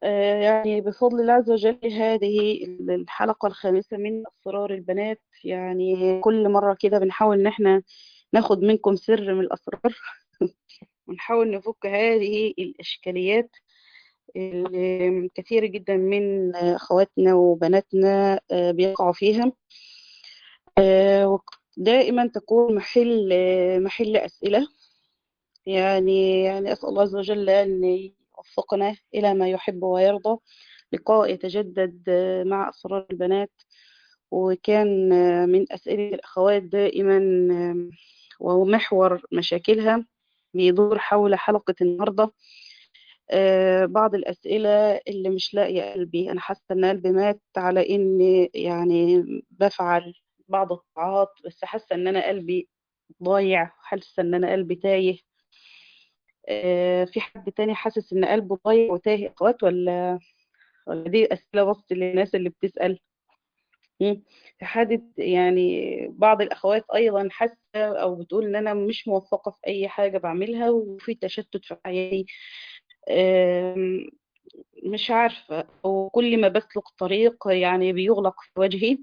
آه، يعني بفضل الله عز وجل هذه الحلقة الخامسة من أسرار البنات يعني كل مرة كده بنحاول إن احنا ناخد منكم سر من الأسرار ونحاول نفك هذه الإشكاليات اللي كثير جدا من أخواتنا وبناتنا آه، بيقعوا فيها آه، دائما تكون محل محل أسئلة يعني يعني أسأل الله عز وجل أن يوفقنا إلى ما يحب ويرضى لقاء يتجدد مع أسرار البنات وكان من أسئلة الأخوات دائما ومحور مشاكلها بيدور حول حلقة النهاردة آه، بعض الأسئلة اللي مش لاقية قلبي أنا حاسة إن قلبي مات على إني يعني بفعل بعض الطاعات بس حاسة إن أنا قلبي ضايع حاسة إن أنا قلبي تايه آه، في حد تاني حاسس إن قلبه ضايع وتايه أخوات ولا ولا دي أسئلة بس للناس اللي بتسأل مم. في حد يعني بعض الأخوات أيضا حاسة أو بتقول إن أنا مش موفقة في أي حاجة بعملها وفي تشتت في حياتي آم، مش عارفة وكل ما بسلك طريق يعني بيغلق في وجهي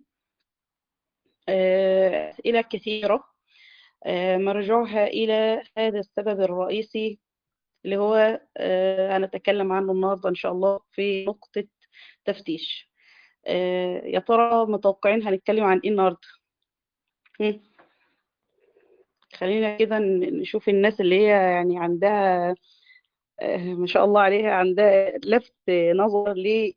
آه، أسئلة كثيرة آه، مرجعها إلى هذا السبب الرئيسي اللي هو آه، هنتكلم عنه النهاردة إن شاء الله في نقطة تفتيش آه، يا ترى متوقعين هنتكلم عن إيه النهاردة هم، خلينا كده ن- نشوف الناس اللي هي يعني عندها آه، ما شاء الله عليها عندها لفت نظر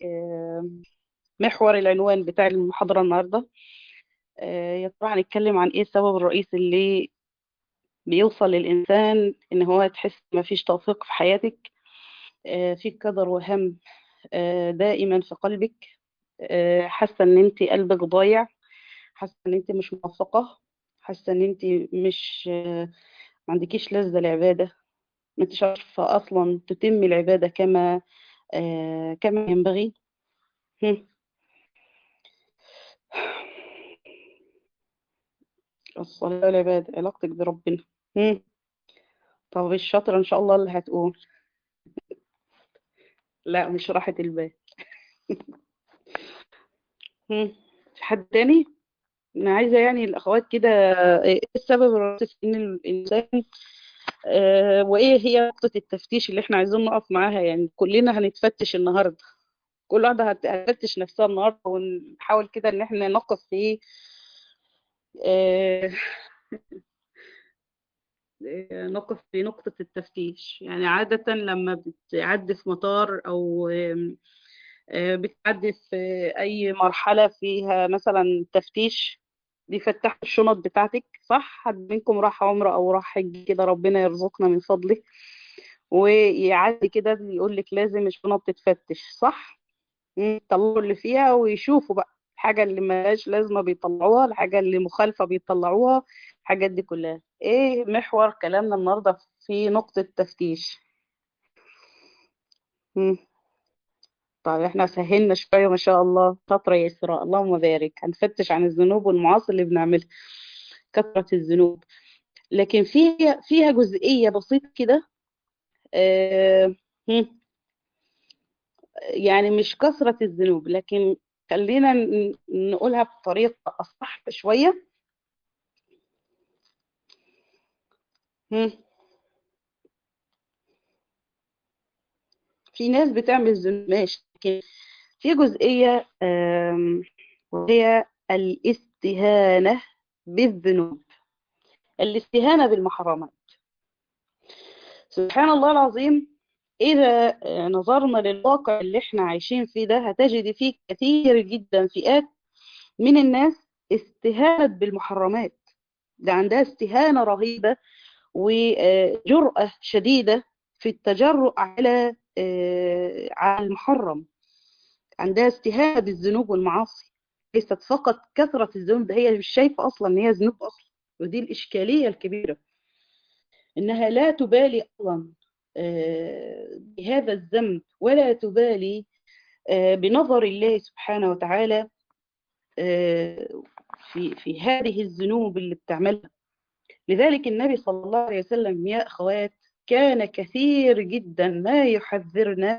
لمحور العنوان بتاع المحاضرة النهاردة آه، يا ترى هنتكلم عن ايه السبب الرئيسي اللي بيوصل للإنسان إن هو تحس مفيش توفيق في حياتك آه، في قدر وهم آه، دائما في قلبك آه، حاسة إن أنت قلبك ضايع حاسة إن أنت مش موفقة حاسة إن أنت مش آه، ما عندكيش لذة العبادة ما انتش عارفة أصلا تتم العبادة كما آه، كما ينبغي هم. الصلاة والعبادة علاقتك بربنا هم. طب الشاطرة إن شاء الله اللي هتقول لا مش راحة البال هم. في حد تاني أنا عايزة يعني الأخوات كده إيه السبب الرئيسي في إن الإنسان آه، وإيه هي نقطة التفتيش اللي إحنا عايزين نقف معاها يعني كلنا هنتفتش النهاردة كل واحدة هت- هتفتش نفسها النهاردة ونحاول كده إن إحنا نقف في آه، آه، نقف في نقطة التفتيش يعني عادة لما بتعدي في مطار أو آم، آه، بتعدي في أي مرحلة فيها مثلا تفتيش بيفتحوا الشنط بتاعتك صح حد منكم راح عمرة أو راح حج كده ربنا يرزقنا من فضله ويعدي كده يقول لك لازم الشنط تتفتش صح مم، يطلعوا اللي فيها ويشوفوا بقى الحاجة اللي ملهاش لازمة بيطلعوها الحاجة اللي مخالفة بيطلعوها الحاجات دي كلها ايه محور كلامنا النهاردة في نقطة تفتيش مم. طيب احنا سهلنا شوية ما شاء الله شاطرة يا إسراء اللهم بارك هنفتش عن الذنوب والمعاصي اللي بنعملها كثرة الذنوب لكن فيها فيها جزئية بسيطة كده آه، مم، يعني مش كثرة الذنوب لكن خلينا ن- نقولها بطريقة أصح شوية مم. في ناس بتعمل ذنوب ماشي لكن في جزئية آم، وهي الاستهانة بالذنوب الاستهانة بالمحرمات سبحان الله العظيم إذا آه، نظرنا للواقع اللي احنا عايشين فيه ده هتجد فيه كثير جدا فئات من الناس استهانت بالمحرمات ده عندها استهانة رهيبة وجرأة شديدة في التجرؤ على آه، على المحرم عندها استهانة بالذنوب والمعاصي ليست فقط كثرة الذنوب ده هي مش شايفة أصلا إن هي ذنوب أصلا ودي الإشكالية الكبيرة إنها لا تبالي أصلا آه، بهذا الذنب ولا تبالي آه، بنظر الله سبحانه وتعالى آه، في في هذه الذنوب اللي بتعملها لذلك النبي صلى الله عليه وسلم يا أخوات كان كثير جدا ما يحذرنا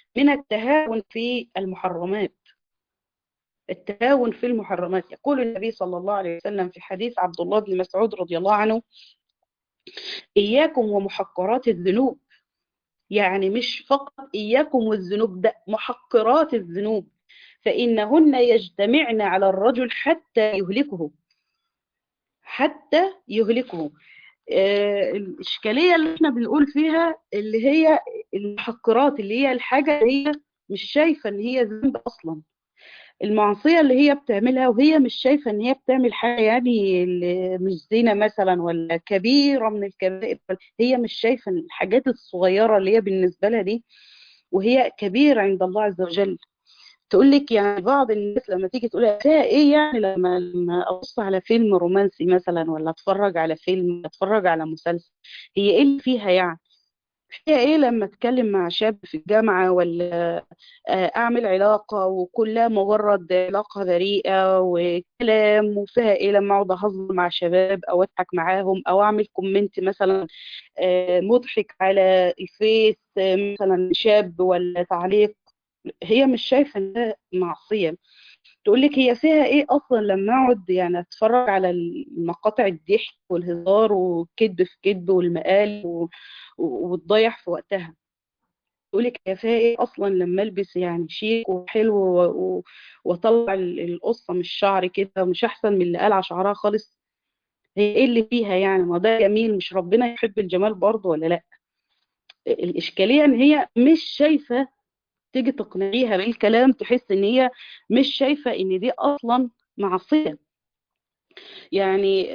من التهاون في المحرمات التهاون في المحرمات يقول النبي صلى الله عليه وسلم في حديث عبد الله بن مسعود رضي الله عنه إياكم ومحقرات الذنوب يعني مش فقط إياكم والذنوب ده محقرات الذنوب فإنهن يجتمعن على الرجل حتى يهلكه حتى يهلكه آه الإشكالية اللي احنا بنقول فيها اللي هي المحقرات اللي هي الحاجة اللي هي مش شايفة ان هي ذنب أصلا المعصية اللي هي بتعملها وهي مش شايفة ان هي بتعمل حاجة يعني مش زنا مثلا ولا كبيرة من الكبائر هي مش شايفة الحاجات الصغيرة اللي هي بالنسبة لها دي وهي كبيرة عند الله عز وجل تقول لك يعني بعض الناس لما تيجي تقول فيها ايه يعني لما لما ابص على فيلم رومانسي مثلا ولا اتفرج على فيلم اتفرج على مسلسل هي ايه اللي فيها يعني فيها ايه لما اتكلم مع شاب في الجامعة ولا اعمل علاقة وكلها مجرد علاقة بريئة وكلام وفيها ايه لما اقعد اهزر مع شباب او اضحك معاهم او اعمل كومنت مثلا مضحك على الفيس مثلا شاب ولا تعليق هي مش شايفة انها معصية تقول لك هي فيها ايه اصلا لما اقعد يعني اتفرج على المقاطع الضحك والهزار وكذب في كذب والمقال وتضيع في وقتها تقول لك هي فيها ايه اصلا لما البس يعني شيك وحلو واطلع القصه من الشعر كده مش احسن من اللي قلع شعرها خالص هي ايه اللي فيها يعني ما ده جميل مش ربنا يحب الجمال برضه ولا لا الاشكاليه ان هي مش شايفه تيجي تقنعيها بالكلام تحس ان هي مش شايفه ان دي اصلا معصيه يعني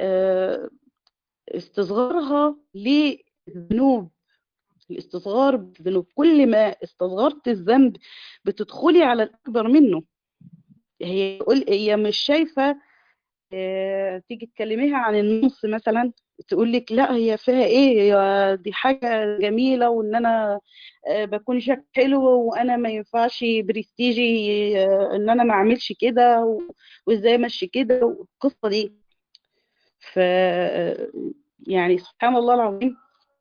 استصغارها للذنوب الاستصغار بالذنوب كل ما استصغرت الذنب بتدخلي على الاكبر منه هي هي مش شايفه تيجي تكلميها عن النص مثلا تقول لك لا هي فيها ايه هي دي حاجه جميله وان انا بكون شكل حلو وانا ما ينفعش برستيجي ان انا ما اعملش كده وازاي امشي كده والقصه دي ف يعني سبحان الله العظيم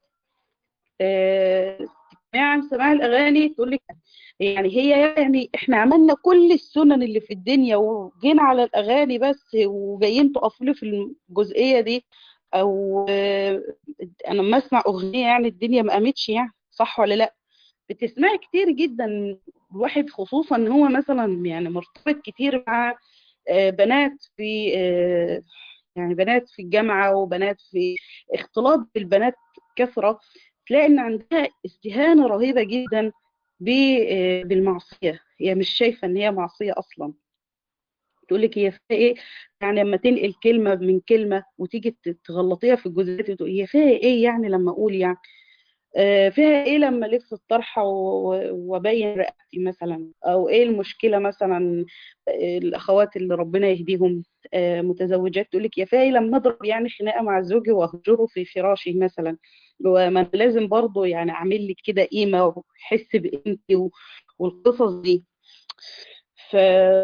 عن سماع الاغاني تقول لك يعني هي يعني احنا عملنا كل السنن اللي في الدنيا وجينا على الاغاني بس وجايين تقفوا لي في الجزئيه دي او انا لما اسمع اغنيه يعني الدنيا ما قامتش يعني صح ولا لا بتسمعي كتير جدا الواحد خصوصا ان هو مثلا يعني مرتبط كتير مع بنات في يعني بنات في الجامعه وبنات في اختلاط بالبنات كثره تلاقي ان عندها استهانه رهيبه جدا بالمعصيه هي مش شايفه ان هي معصيه اصلا تقول لك هي فيها ايه يعني لما تنقل كلمه من كلمه وتيجي تغلطيها في الجزئيات تقول هي فيها ايه يعني لما اقول يعني آه فيها ايه لما الف الطرحه وابين رقبتي مثلا او ايه المشكله مثلا الاخوات اللي ربنا يهديهم آه متزوجات تقول لك يا فيها ايه لما اضرب يعني خناقه مع زوجي واهجره في فراشي مثلا وما لازم برضه يعني اعمل لك كده قيمه واحس بقيمتي والقصص دي ف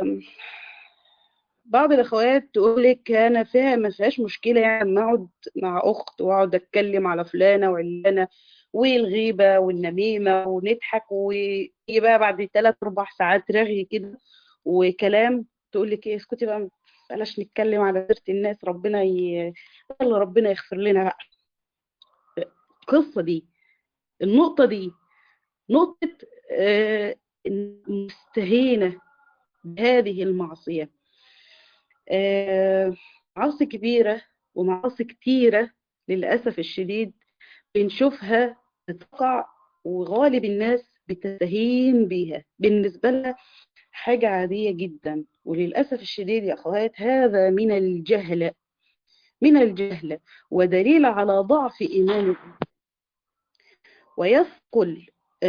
بعض الاخوات تقول لك انا فيها ما فيهاش مشكله يعني لما اقعد مع اخت واقعد اتكلم على فلانه وعلانه والغيبه والنميمه ونضحك ويجي بقى بعد ثلاث اربع ساعات رغي كده وكلام تقول لك ايه اسكتي بقى بلاش نتكلم على سيره الناس ربنا ي... يلا ربنا يغفر لنا بقى القصه دي النقطه دي نقطه آه مستهينه بهذه المعصيه معاصي كبيرة ومعاصي كتيرة للأسف الشديد بنشوفها بتقع وغالب الناس بتستهين بيها بالنسبة لها حاجة عادية جدا وللأسف الشديد يا أخوات هذا من الجهل من الجهل ودليل على ضعف إيمان ويثقل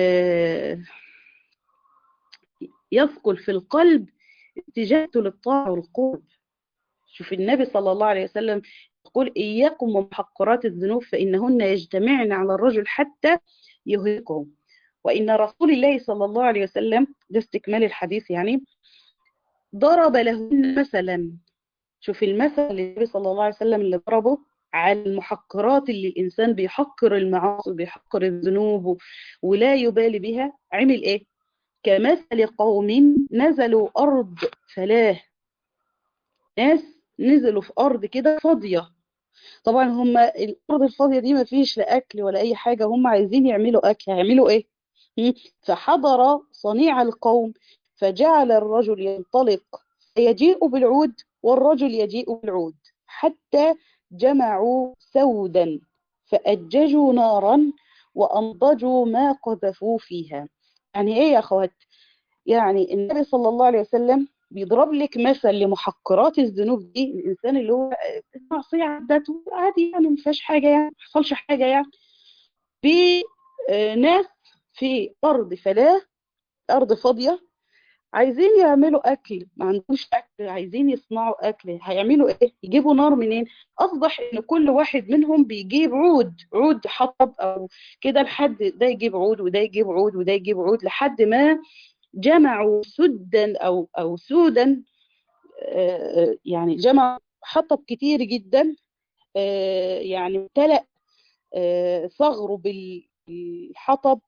يثقل في القلب اتجاهته للطاعة والقرب شوف النبي صلى الله عليه وسلم يقول إياكم ومحقرات الذنوب فإنهن يجتمعن على الرجل حتى يهلكهم وإن رسول الله صلى الله عليه وسلم ده استكمال الحديث يعني ضرب لهن مثلا شوف المثل اللي النبي صلى الله عليه وسلم اللي ضربه على المحقرات اللي الإنسان بيحقر المعاصي بيحقر الذنوب ولا يبالي بها عمل إيه كمثل قوم نزلوا أرض فلاه ناس نزلوا في أرض كده فاضية طبعا هم الأرض الفاضية دي ما فيش لا أكل ولا أي حاجة هم عايزين يعملوا أكل هيعملوا إيه فحضر صنيع القوم فجعل الرجل ينطلق فيجيء بالعود والرجل يجيء بالعود حتى جمعوا سودا فأججوا نارا وأنضجوا ما قذفوا فيها يعني إيه يا أخوات يعني النبي صلى الله عليه وسلم بيضرب لك مثل لمحقرات الذنوب دي الإنسان اللي هو المعصية عدته عادي يعني ما فيهاش حاجة يعني ما حصلش حاجة يعني في ناس في أرض فلاة أرض فاضية عايزين يعملوا أكل ما عندوش أكل عايزين يصنعوا أكل هيعملوا إيه يجيبوا نار منين أصبح إن كل واحد منهم بيجيب عود عود حطب أو كده لحد ده يجيب عود وده يجيب عود وده يجيب عود لحد ما جمعوا سدا أو أو سودا يعني جمعوا حطب كتير جدا يعني امتلأ ثغره بالحطب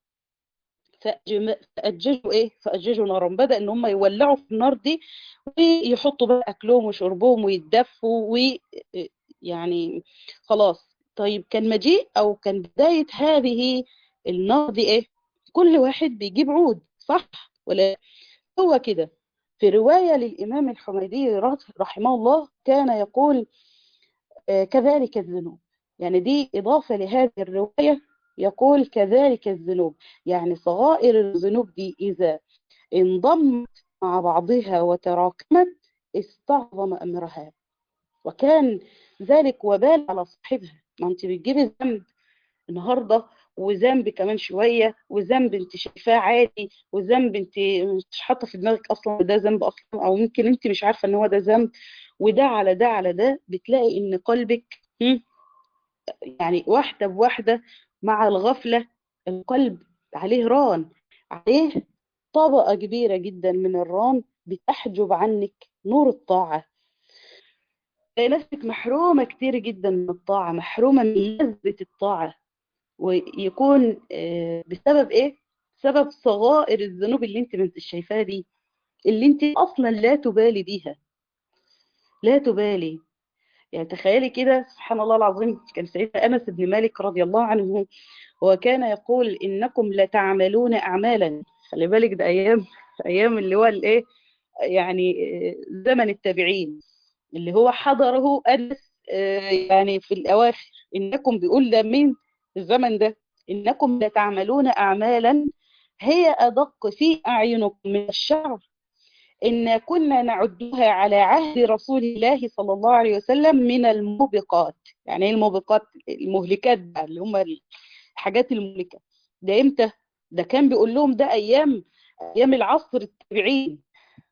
فأججوا ايه فأججوا نارا بدأ ان هم يولعوا في النار دي ويحطوا بقى اكلهم وشربهم ويتدفوا ويعني خلاص طيب كان مجيء او كان بداية هذه النار دي ايه كل واحد بيجيب عود صح ولا هو كده في رواية للإمام الحميدي رحمه الله كان يقول كذلك الذنوب يعني دي إضافة لهذه الرواية يقول كذلك الذنوب يعني صغائر الذنوب دي إذا انضمت مع بعضها وتراكمت استعظم أمرها وكان ذلك وبال على صاحبها ما انت بتجيبي ذنب النهارده وذنب كمان شويه وذنب انت شايفاه عادي وذنب انت مش حاطه في دماغك اصلا ده ذنب اصلا او ممكن انت مش عارفه ان هو ده ذنب وده على ده على ده بتلاقي ان قلبك يعني واحده بواحده مع الغفلة القلب عليه ران عليه طبقة كبيرة جدا من الران بتحجب عنك نور الطاعة نفسك محرومة كتير جدا من الطاعة محرومة من لذة الطاعة ويكون بسبب ايه؟ بسبب صغائر الذنوب اللي انت انت شايفاها دي اللي انت اصلا لا تبالي بيها لا تبالي يعني تخيلي كده سبحان الله العظيم كان سيدنا أنس بن مالك رضي الله عنه وكان يقول إنكم لتعملون أعمالا خلي بالك ده أيام أيام اللي هو الإيه يعني زمن التابعين اللي هو حضره أنس يعني في الأواخر إنكم بيقول ده مين الزمن ده إنكم لتعملون أعمالا هي أدق في أعينكم من الشعر إن كنا نعدها على عهد رسول الله صلى الله عليه وسلم من الموبقات يعني ايه الموبقات المهلكات بقى اللي هم الحاجات المهلكة ده امتى ده كان بيقول لهم ده ايام ايام العصر التابعين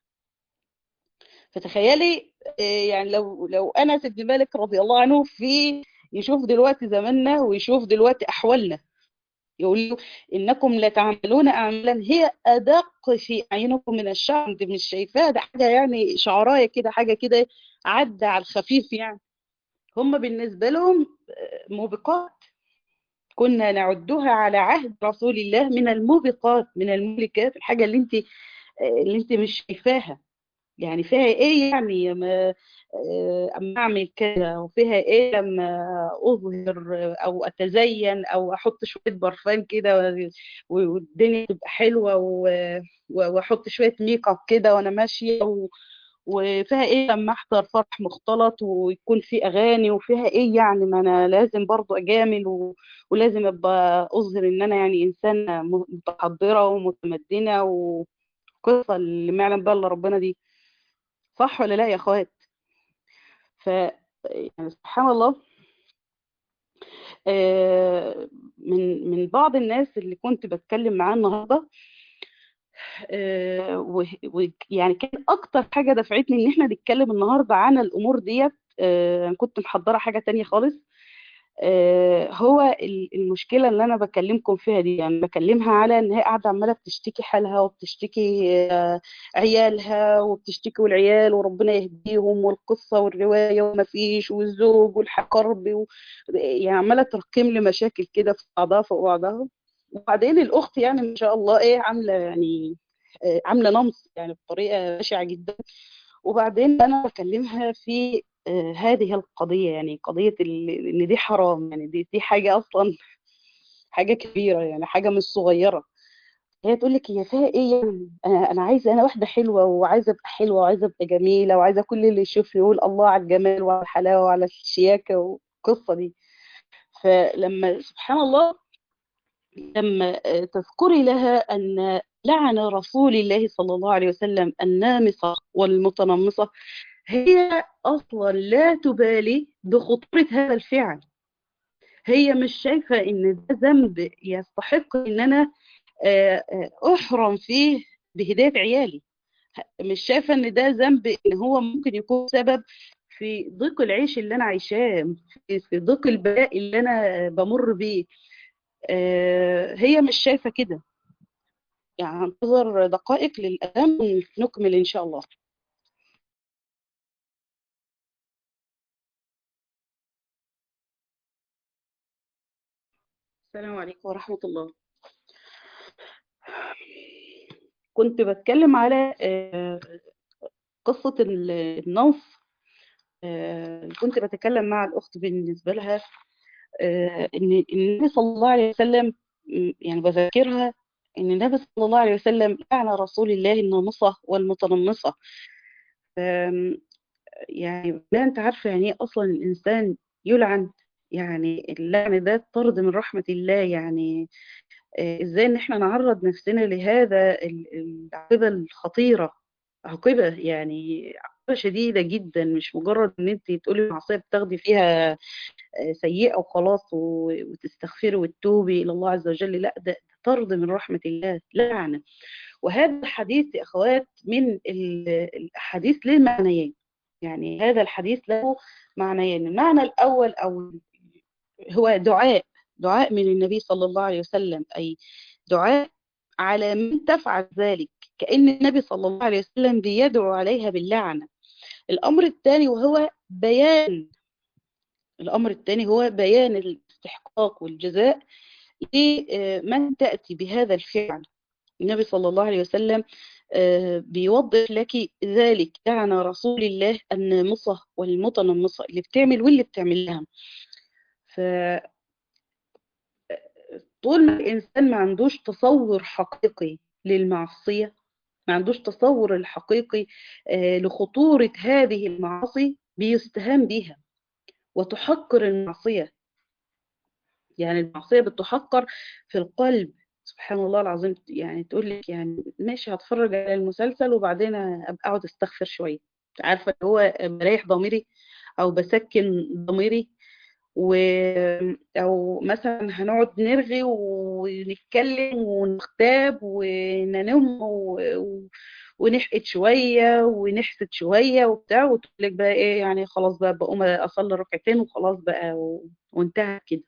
فتخيلي يعني لو لو انس بن مالك رضي الله عنه في يشوف دلوقتي زماننا ويشوف دلوقتي احوالنا يقول له إنكم لتعملون أعمالا هي أدق في أعينكم من الشعر أنت مش شايفاها ده حاجة يعني شعراية كده حاجة كده عدى على الخفيف يعني هم بالنسبة لهم موبقات كنا نعدها على عهد رسول الله من الموبقات من المملكات الحاجة اللي انت اللي انت مش شايفاها يعني فيها ايه يعني ما اما اعمل كده وفيها ايه لما اظهر او اتزين او احط شويه برفان كده والدنيا تبقى حلوه واحط شويه ميك اب كده وانا ماشيه و... وفيها ايه لما احضر فرح مختلط ويكون في اغاني وفيها ايه يعني ما انا لازم برضو اجامل و... ولازم ابقى اظهر ان انا يعني انسانه متحضره ومتمدنه وقصه اللي ما يعلم بقى الا ربنا دي صح ولا لا يا اخوات ف يعني سبحان الله من من بعض الناس اللي كنت بتكلم معاه النهارده ويعني كان اكتر حاجه دفعتني ان احنا نتكلم النهارده عن الامور ديت كنت محضره حاجه تانية خالص هو المشكله اللي انا بكلمكم فيها دي يعني بكلمها على ان هي قاعده عماله بتشتكي حالها وبتشتكي عيالها وبتشتكي والعيال وربنا يهديهم والقصه والروايه وما فيش والزوج والحقرب و... يعني عماله ترقم لي مشاكل كده في بعضها فوق بعضها وبعدين الاخت يعني ما شاء الله ايه عامله يعني آه، عامله نمص يعني بطريقه بشعه جدا وبعدين انا بكلمها في آه، هذه القضيه يعني قضيه ال- ان دي حرام يعني دي دي حاجه اصلا حاجه كبيره يعني حاجه مش صغيره هي تقول لك هي فيها ايه يعني انا انا عايزه انا واحده حلوه وعايزه ابقى حلوه وعايزه ابقى جميله وعايزه كل اللي يشوفني يقول الله على الجمال وعلى الحلاوه وعلى الشياكه والقصه دي فلما سبحان الله لما آه، تذكري لها أن لعن رسول الله صلى الله عليه وسلم النامصة والمتنمصة هي أصلا لا تبالي بخطورة هذا الفعل هي مش شايفة إن ده ذنب يستحق إن أنا آه، آه، أحرم فيه بهداية عيالي مش شايفة إن ده ذنب إن هو ممكن يكون سبب في ضيق العيش اللي أنا عايشاه في في ضيق البلاء اللي أنا بمر بيه آه، هي مش شايفة كده يعني هنتظر دقائق للأذان ونكمل إن شاء الله السلام عليكم ورحمة الله كنت بتكلم على آه، قصة ال- النص آه، كنت بتكلم مع الأخت بالنسبة لها آه، إن النبي صلى الله عليه وسلم م، يعني بذكرها إن النبي صلى الله عليه وسلم لعن رسول الله النامصة والمتنمصة آم، يعني لا أنت عارفة يعني إيه أصلا الإنسان يلعن يعني اللعن ده طرد من رحمة الله يعني آه، ازاي ان احنا نعرض نفسنا لهذا ال- العاقبة الخطيرة عاقبة يعني عاقبة شديدة جدا مش مجرد ان انت تقولي معصية بتاخدي فيها آه، سيئة وخلاص و- وتستغفري وتتوبي الى الله عز وجل لا ده ده طرد من رحمة الله لعنة وهذا الحديث يا اخوات من ال- الاحاديث له معنيين يعني هذا الحديث له معنيين المعنى الاول او هو دعاء دعاء من النبي صلى الله عليه وسلم أي دعاء على من تفعل ذلك كأن النبي صلى الله عليه وسلم بيدعو عليها باللعنة الأمر الثاني وهو بيان الأمر الثاني هو بيان الاستحقاق والجزاء لمن تأتي بهذا الفعل النبي صلى الله عليه وسلم آه، بيوضح لك ذلك لعن رسول الله النامصة والمتنمصة اللي بتعمل واللي بتعمل لها ف طول ما الإنسان ما عندوش تصور حقيقي للمعصية ما عندوش تصور الحقيقي آه، لخطورة هذه المعاصي بيستهان بها وتحقر المعصية يعني المعصية بتحقر في القلب سبحان الله العظيم يعني تقول لك يعني ماشي هتفرج على المسلسل وبعدين ابقى اقعد استغفر شوية عارفة اللي هو بريح ضميري او بسكن ضميري و... او مثلا هنقعد نرغي ونتكلم ونغتاب وننم و... و... ونحقد شوية ونحسد شوية وبتاع وتقول لك بقى ايه يعني خلاص بقى بقوم اصلي ركعتين وخلاص بقى و... وانتهى كده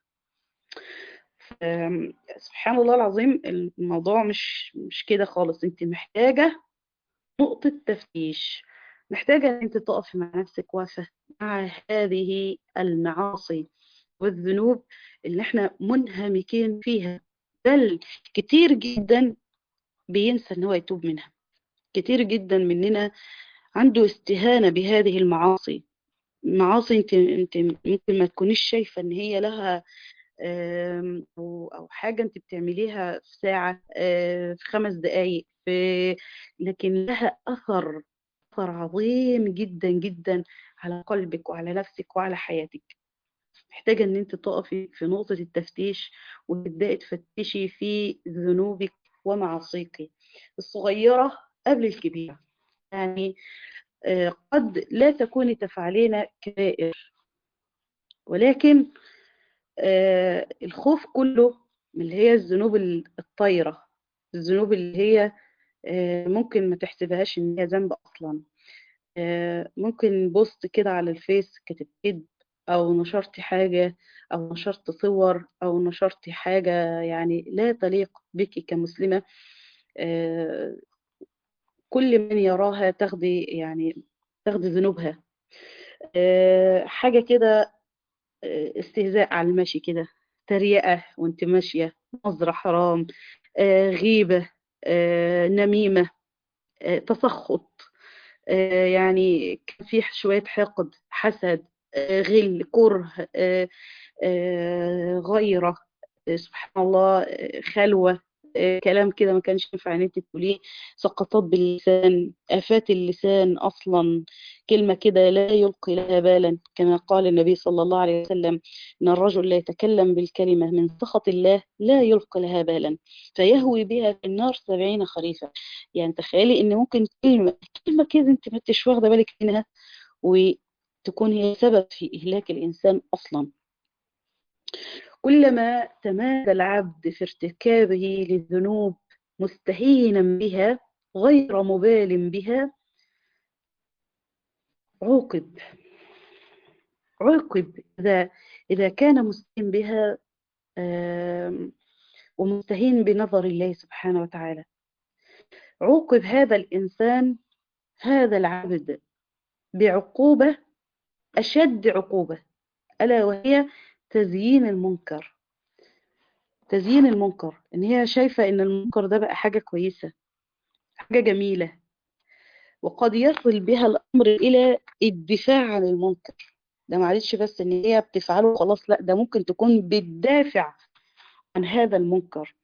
أم، سبحان الله العظيم الموضوع مش مش كده خالص انت محتاجة نقطة تفتيش محتاجة ان انت تقفي مع نفسك واقفة مع هذه المعاصي والذنوب اللي احنا منهمكين فيها بل كتير جدا بينسى ان هو يتوب منها كتير جدا مننا عنده استهانة بهذه المعاصي معاصي انت انت ممكن ما تكونيش شايفة ان هي لها آم، او او حاجة انت بتعمليها في ساعة آه، في خمس دقايق في لكن لها اثر اثر عظيم جدا جدا على قلبك وعلى نفسك وعلى حياتك محتاجة ان انت تقفي في نقطة التفتيش وتبدأي تفتشي في ذنوبك ومعاصيك الصغيرة قبل الكبيرة يعني آه، قد لا تكوني تفعلين كبائر ولكن آه، الخوف كله من اللي هي الذنوب الطايرة الذنوب اللي هي آه، ممكن ما تحسبهاش ان هي ذنب اصلا آه، ممكن بوست كده على الفيس كتب كذب او نشرتي حاجة او نشرت صور او نشرتي حاجة يعني لا تليق بك كمسلمة آه، كل من يراها تاخدي يعني تاخدي ذنوبها آه، حاجة كده آه، استهزاء على المشي كده تريقة وانت ماشية نظرة حرام آه، غيبة آه، نميمة آه، تسخط آه، يعني كان في شوية حقد حسد آه، غل كره آه، آه، غيرة آه، سبحان الله آه، خلوة آه، كلام كده ما كانش ينفع ان انت تقوليه سقطات باللسان آفات اللسان اصلا كلمة كده لا يلقي لها بالا كما قال النبي صلى الله عليه وسلم ان الرجل لا يتكلم بالكلمة من سخط الله لا يلقي لها بالا فيهوي بها في النار سبعين خريفا يعني تخيلي ان ممكن كلمة كلمة كده انت ما انتش واخدة بالك منها وتكون هي سبب في إهلاك الإنسان أصلا كلما تمادى العبد في ارتكابه للذنوب مستهينا بها غير مبال بها عوقب عوقب إذا إذا كان مستهين بها آم، ومستهين بنظر الله سبحانه وتعالى عوقب هذا الإنسان هذا العبد بعقوبة أشد عقوبة ألا وهي تزيين المنكر تزيين المنكر إن هي شايفة إن المنكر ده بقى حاجة كويسة حاجة جميلة وقد يصل بها الأمر إلى الدفاع عن المنكر ده معلش بس إن هي بتفعله خلاص لا ده ممكن تكون بتدافع عن هذا المنكر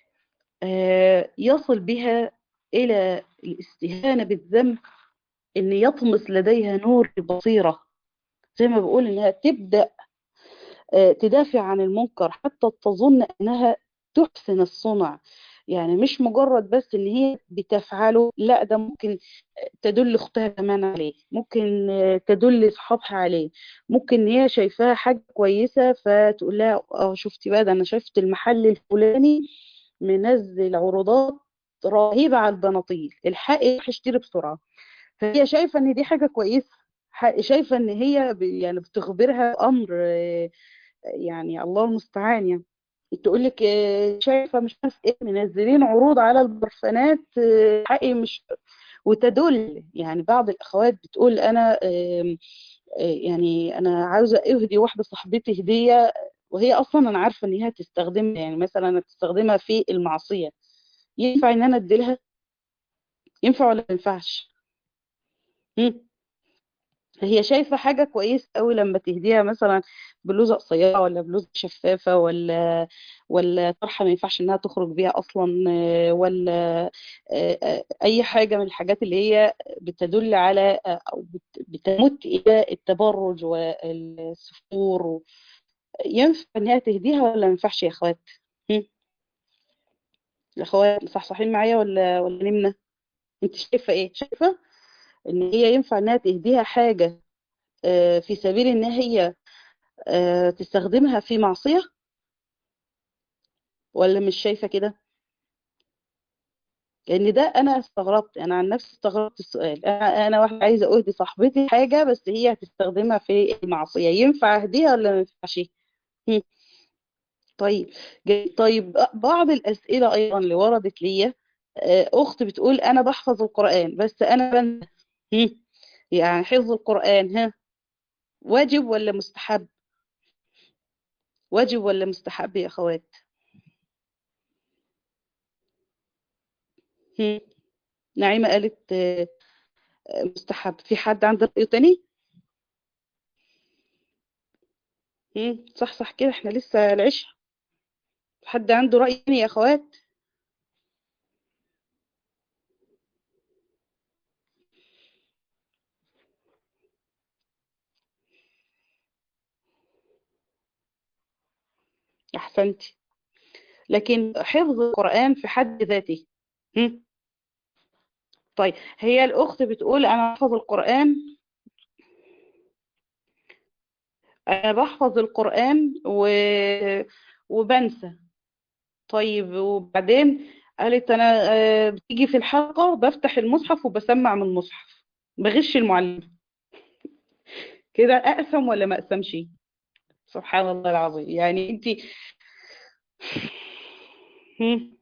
آه، يصل بها إلى الاستهانة بالذنب إن يطمس لديها نور البصيرة زي ما بقول إنها تبدأ آه، تدافع عن المنكر حتى تظن انها تحسن الصنع يعني مش مجرد بس ان هي بتفعله لا ده ممكن تدل اختها كمان عليه ممكن آه، تدل اصحابها عليه ممكن ان هي شايفاها حاجه كويسه فتقول لها اه شفتي بقى ده انا شفت المحل الفلاني منزل عروضات رهيبه على البناطيل الحقي روحي اشتري بسرعه فهي شايفه ان دي حاجه كويسه ح- شايفه ان هي ب- يعني بتخبرها امر آه، يعني الله المستعان يعني تقول لك شايفه مش عارف ايه منزلين عروض على البرفانات آه، حقي مش وتدل يعني بعض الاخوات بتقول انا آم، آه، يعني انا عاوزه اهدي واحده صاحبتي هديه وهي اصلا انا عارفه ان هي هتستخدمها يعني مثلا هتستخدمها في المعصيه ينفع ان انا اديلها ينفع ولا ما ينفعش هم؟ هي شايفة حاجة كويسة قوي لما تهديها مثلا بلوزة قصيرة ولا بلوزة شفافة ولا ولا طرحة ما ينفعش انها تخرج بيها اصلا آه، ولا آه، آه، اي حاجة من الحاجات اللي هي بتدل على آه، او بت- بتمت الى التبرج والسفور و- ينفع انها تهديها ولا ما ينفعش يا اخوات هم؟ الاخوات صحصحين معايا ولا ولا نمنا انت شايفة ايه شايفة ان هي ينفع انها تهديها حاجة آه، في سبيل ان هي آه، تستخدمها في معصية ولا مش شايفة كده لأن ده أنا استغربت أنا عن نفسي استغربت السؤال أنا أنا واحدة عايزة أهدي صاحبتي حاجة بس هي هتستخدمها في المعصية ينفع أهديها ولا ما ينفعش هم، طيب جاي- طيب بعض الأسئلة أيضا اللي وردت ليا آه، أخت بتقول أنا بحفظ القرآن بس أنا بنسى هم، يعني حفظ القرآن ها واجب ولا مستحب واجب ولا مستحب يا أخوات هم، نعيمة قالت آه، مستحب في حد عنده رأي تاني مم، صح صح كده احنا لسه العشاء حد عنده رأي تاني يا اخوات احسنتي لكن حفظ القرآن في حد ذاته مم، طيب هي الأخت بتقول أنا بحفظ القرآن أنا بحفظ القرآن و... وبنسى طيب وبعدين قالت أنا آه، بتيجي في الحلقة بفتح المصحف وبسمع من المصحف بغش المعلم كده أقسم ولا ما أقسمش سبحان الله العظيم يعني انت مم.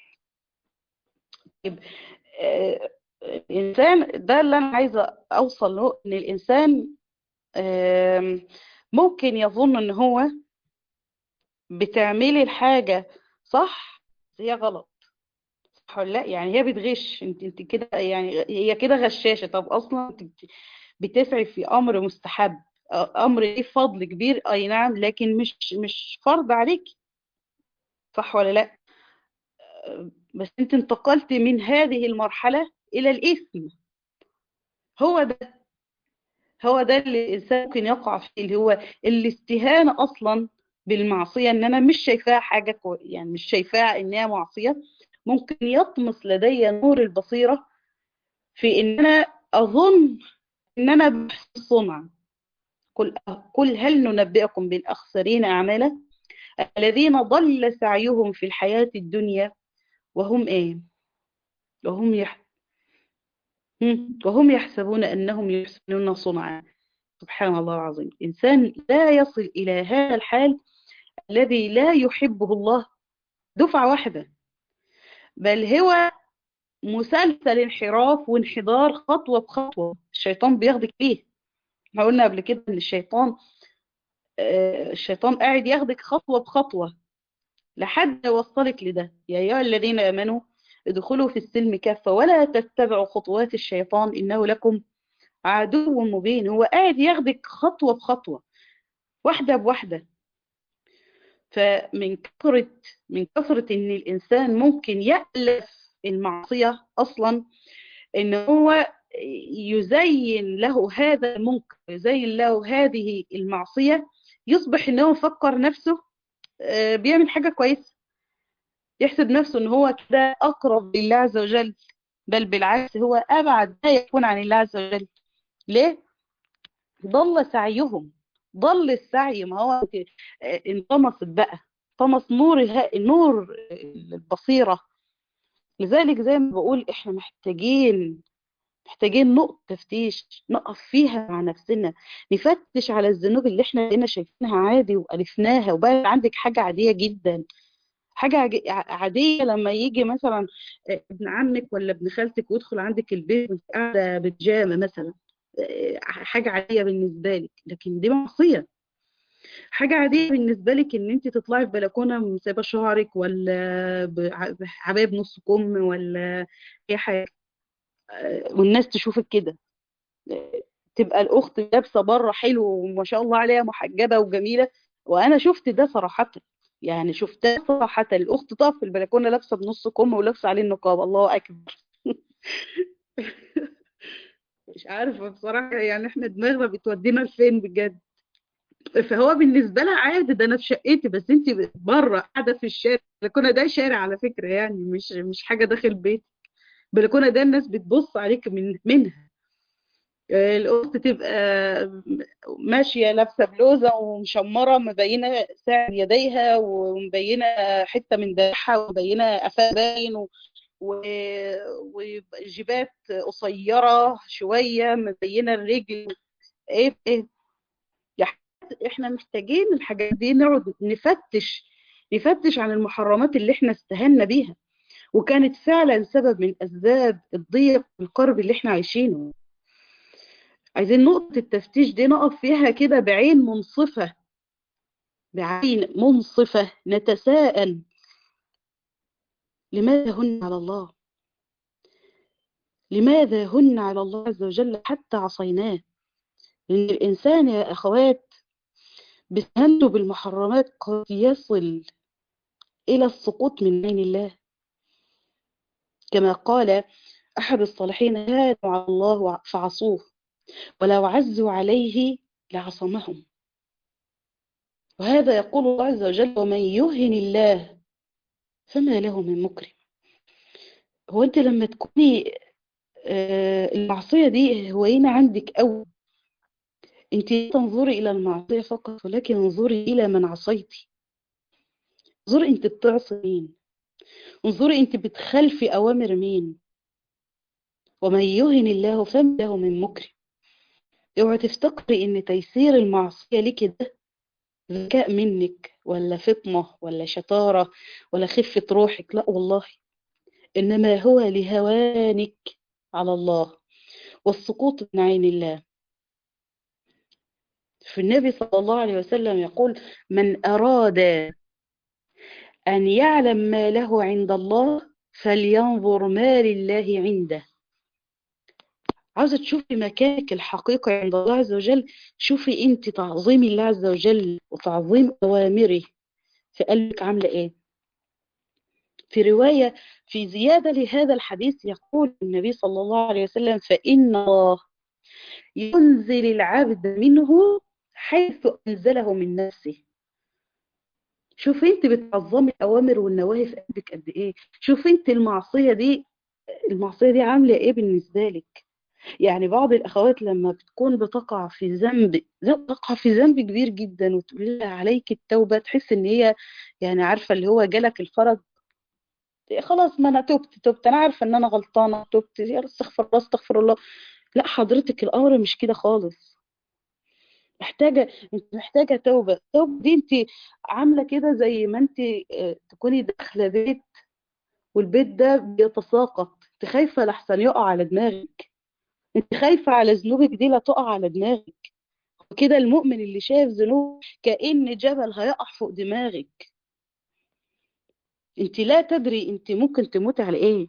طيب آه، الإنسان ده اللي أنا عايزة أوصل له إن الإنسان آم، ممكن يظن إن هو بتعملي الحاجة صح بس هي غلط صح صح ولا لا يعني هي بتغش انت انت كده يعني هي كده غشاشة طب اصلا انت بت- بتسعي في امر مستحب أ- امر ليه فضل كبير اي نعم لكن مش مش فرض عليك صح ولا لا بس انت انتقلت من هذه المرحلة الى الاثم هو ده هو ده اللي الانسان ممكن يقع فيه اللي هو الاستهانة اصلا بالمعصية ان انا مش شايفاها حاجة كو يعني مش شايفاها انها معصية ممكن يطمس لدي نور البصيرة في ان انا اظن ان انا بحسن الصنع قل قل هل ننبئكم بالاخسرين اعمالا الذين ضل سعيهم في الحياة الدنيا وهم ايه وهم يح... هم، وهم يحسبون انهم يحسنون صنعا سبحان الله العظيم الانسان لا يصل الى هذا الحال الذي لا يحبه الله دفعة واحدة بل هو مسلسل انحراف وانحدار خطوة بخطوة الشيطان بياخدك فيه احنا قلنا قبل كده ان الشيطان آه، الشيطان قاعد ياخدك خطوة بخطوة لحد يوصلك لده يا أيها الذين آمنوا ادخلوا في السلم كافة ولا تتبعوا خطوات الشيطان إنه لكم عدو مبين هو قاعد ياخدك خطوة بخطوة واحدة بواحدة فمن كثرة من كثرة إن الإنسان ممكن يألف المعصية أصلا إن هو يزين له هذا المنكر يزين له هذه المعصية يصبح إن هو مفكر نفسه آه، بيعمل حاجة كويسة يحسب نفسه إن هو كده أقرب لله عز وجل بل بالعكس هو أبعد ما يكون عن الله عز وجل ليه؟ ضل سعيهم ضل السعي ما هو آه، انطمست بقى طمس نور ها- نور البصيرة لذلك زي ما بقول احنا محتاجين محتاجين نقطة تفتيش نقف فيها مع نفسنا نفتش على الذنوب اللي احنا بقينا شايفينها عادي وألفناها وبقى عندك حاجة عادية جدا حاجة عج- عادية لما يجي مثلا ابن عمك ولا ابن خالتك ويدخل عندك البيت وانت قاعدة بيجامة مثلا حاجة عادية بالنسبة لك لكن دي معصية حاجة عادية بالنسبة لك ان انت تطلعي في بلكونة سايبة شعرك ولا بعباية بنص كم ولا اي حاجة والناس تشوفك كده تبقى الاخت لابسه بره حلو وما شاء الله عليها محجبه وجميله وانا شفت ده صراحه يعني شفتها صراحه الاخت تقف في البلكونه لابسه بنص كم ولابسه عليه النقاب الله اكبر مش عارفه بصراحه يعني احنا دماغنا بتودينا لفين بجد فهو بالنسبه لها عادي ده انا في شقتي بس انت بره قاعده في الشارع البلكونه ده شارع على فكره يعني مش مش حاجه داخل بيت البلكونه ده الناس بتبص عليك من منها الاخت تبقى ماشيه لابسه بلوزه ومشمره مبينه ساعد يديها ومبينه حته من دراعها ومبينه قفاها باين و... و... وجيبات قصيره شويه مبينه الرجل ايه ايه احنا محتاجين الحاجات دي نقعد نفتش نفتش عن المحرمات اللي احنا استهنا بيها وكانت فعلا سبب من اسباب الضيق والقرب اللي احنا عايشينه عايزين نقطة التفتيش دي نقف فيها كده بعين منصفة بعين منصفة نتساءل لماذا هن على الله لماذا هن على الله عز وجل حتى عصيناه لأن الإنسان يا أخوات بسهمته بالمحرمات قد يصل إلى السقوط من عين الله كما قال أحد الصالحين هانوا على الله فعصوه ولو عزوا عليه لعصمهم وهذا يقول الله عز وجل ومن يهن الله فما له من مكرم هو انت لما تكوني المعصية دي هوينة عندك أو انت تنظري إلى المعصية فقط ولكن انظري إلى من عصيتي انظري انت بتعصي مين انظري انت بتخلفي أوامر مين ومن يهن الله فما له من مكرم اوعي تفتكري ان تيسير المعصية ليك ده ذكاء منك ولا فطنة ولا شطارة ولا خفة روحك لا والله إنما هو لهوانك على الله والسقوط من عين الله في النبي صلى الله عليه وسلم يقول من أراد أن يعلم ما له عند الله فلينظر ما لله عنده عاوزة تشوفي مكانك الحقيقي عند الله عز وجل شوفي انت تعظيم الله عز وجل وتعظيم أوامره في قلبك عاملة ايه في رواية في زيادة لهذا الحديث يقول النبي صلى الله عليه وسلم فإن الله ينزل العبد منه حيث أنزله من نفسه شوفي انت بتعظمي الأوامر والنواهي في قلبك قد ايه شوفي انت المعصية دي المعصية دي عاملة ايه بالنسبة لك يعني بعض الأخوات لما بتكون بتقع في ذنب تقع في ذنب كبير جدا وتقول لها عليك التوبة تحس ان هي يعني عارفة اللي هو جالك الفرج خلاص ما انا تبت تبت انا عارفة ان انا غلطانة تبت يا استغفر الله استغفر الله لا حضرتك الأمر مش كده خالص محتاجة انت محتاجة توبة التوبة دي انت عاملة كده زي ما انت تكوني داخلة بيت والبيت ده بيتساقط انت خايفة لحسن يقع على دماغك انت خايفة على ذنوبك دي لا تقع على دماغك وكده المؤمن اللي شايف ذنوب كأن جبل هيقع فوق دماغك انت لا تدري انت ممكن تموتي على ايه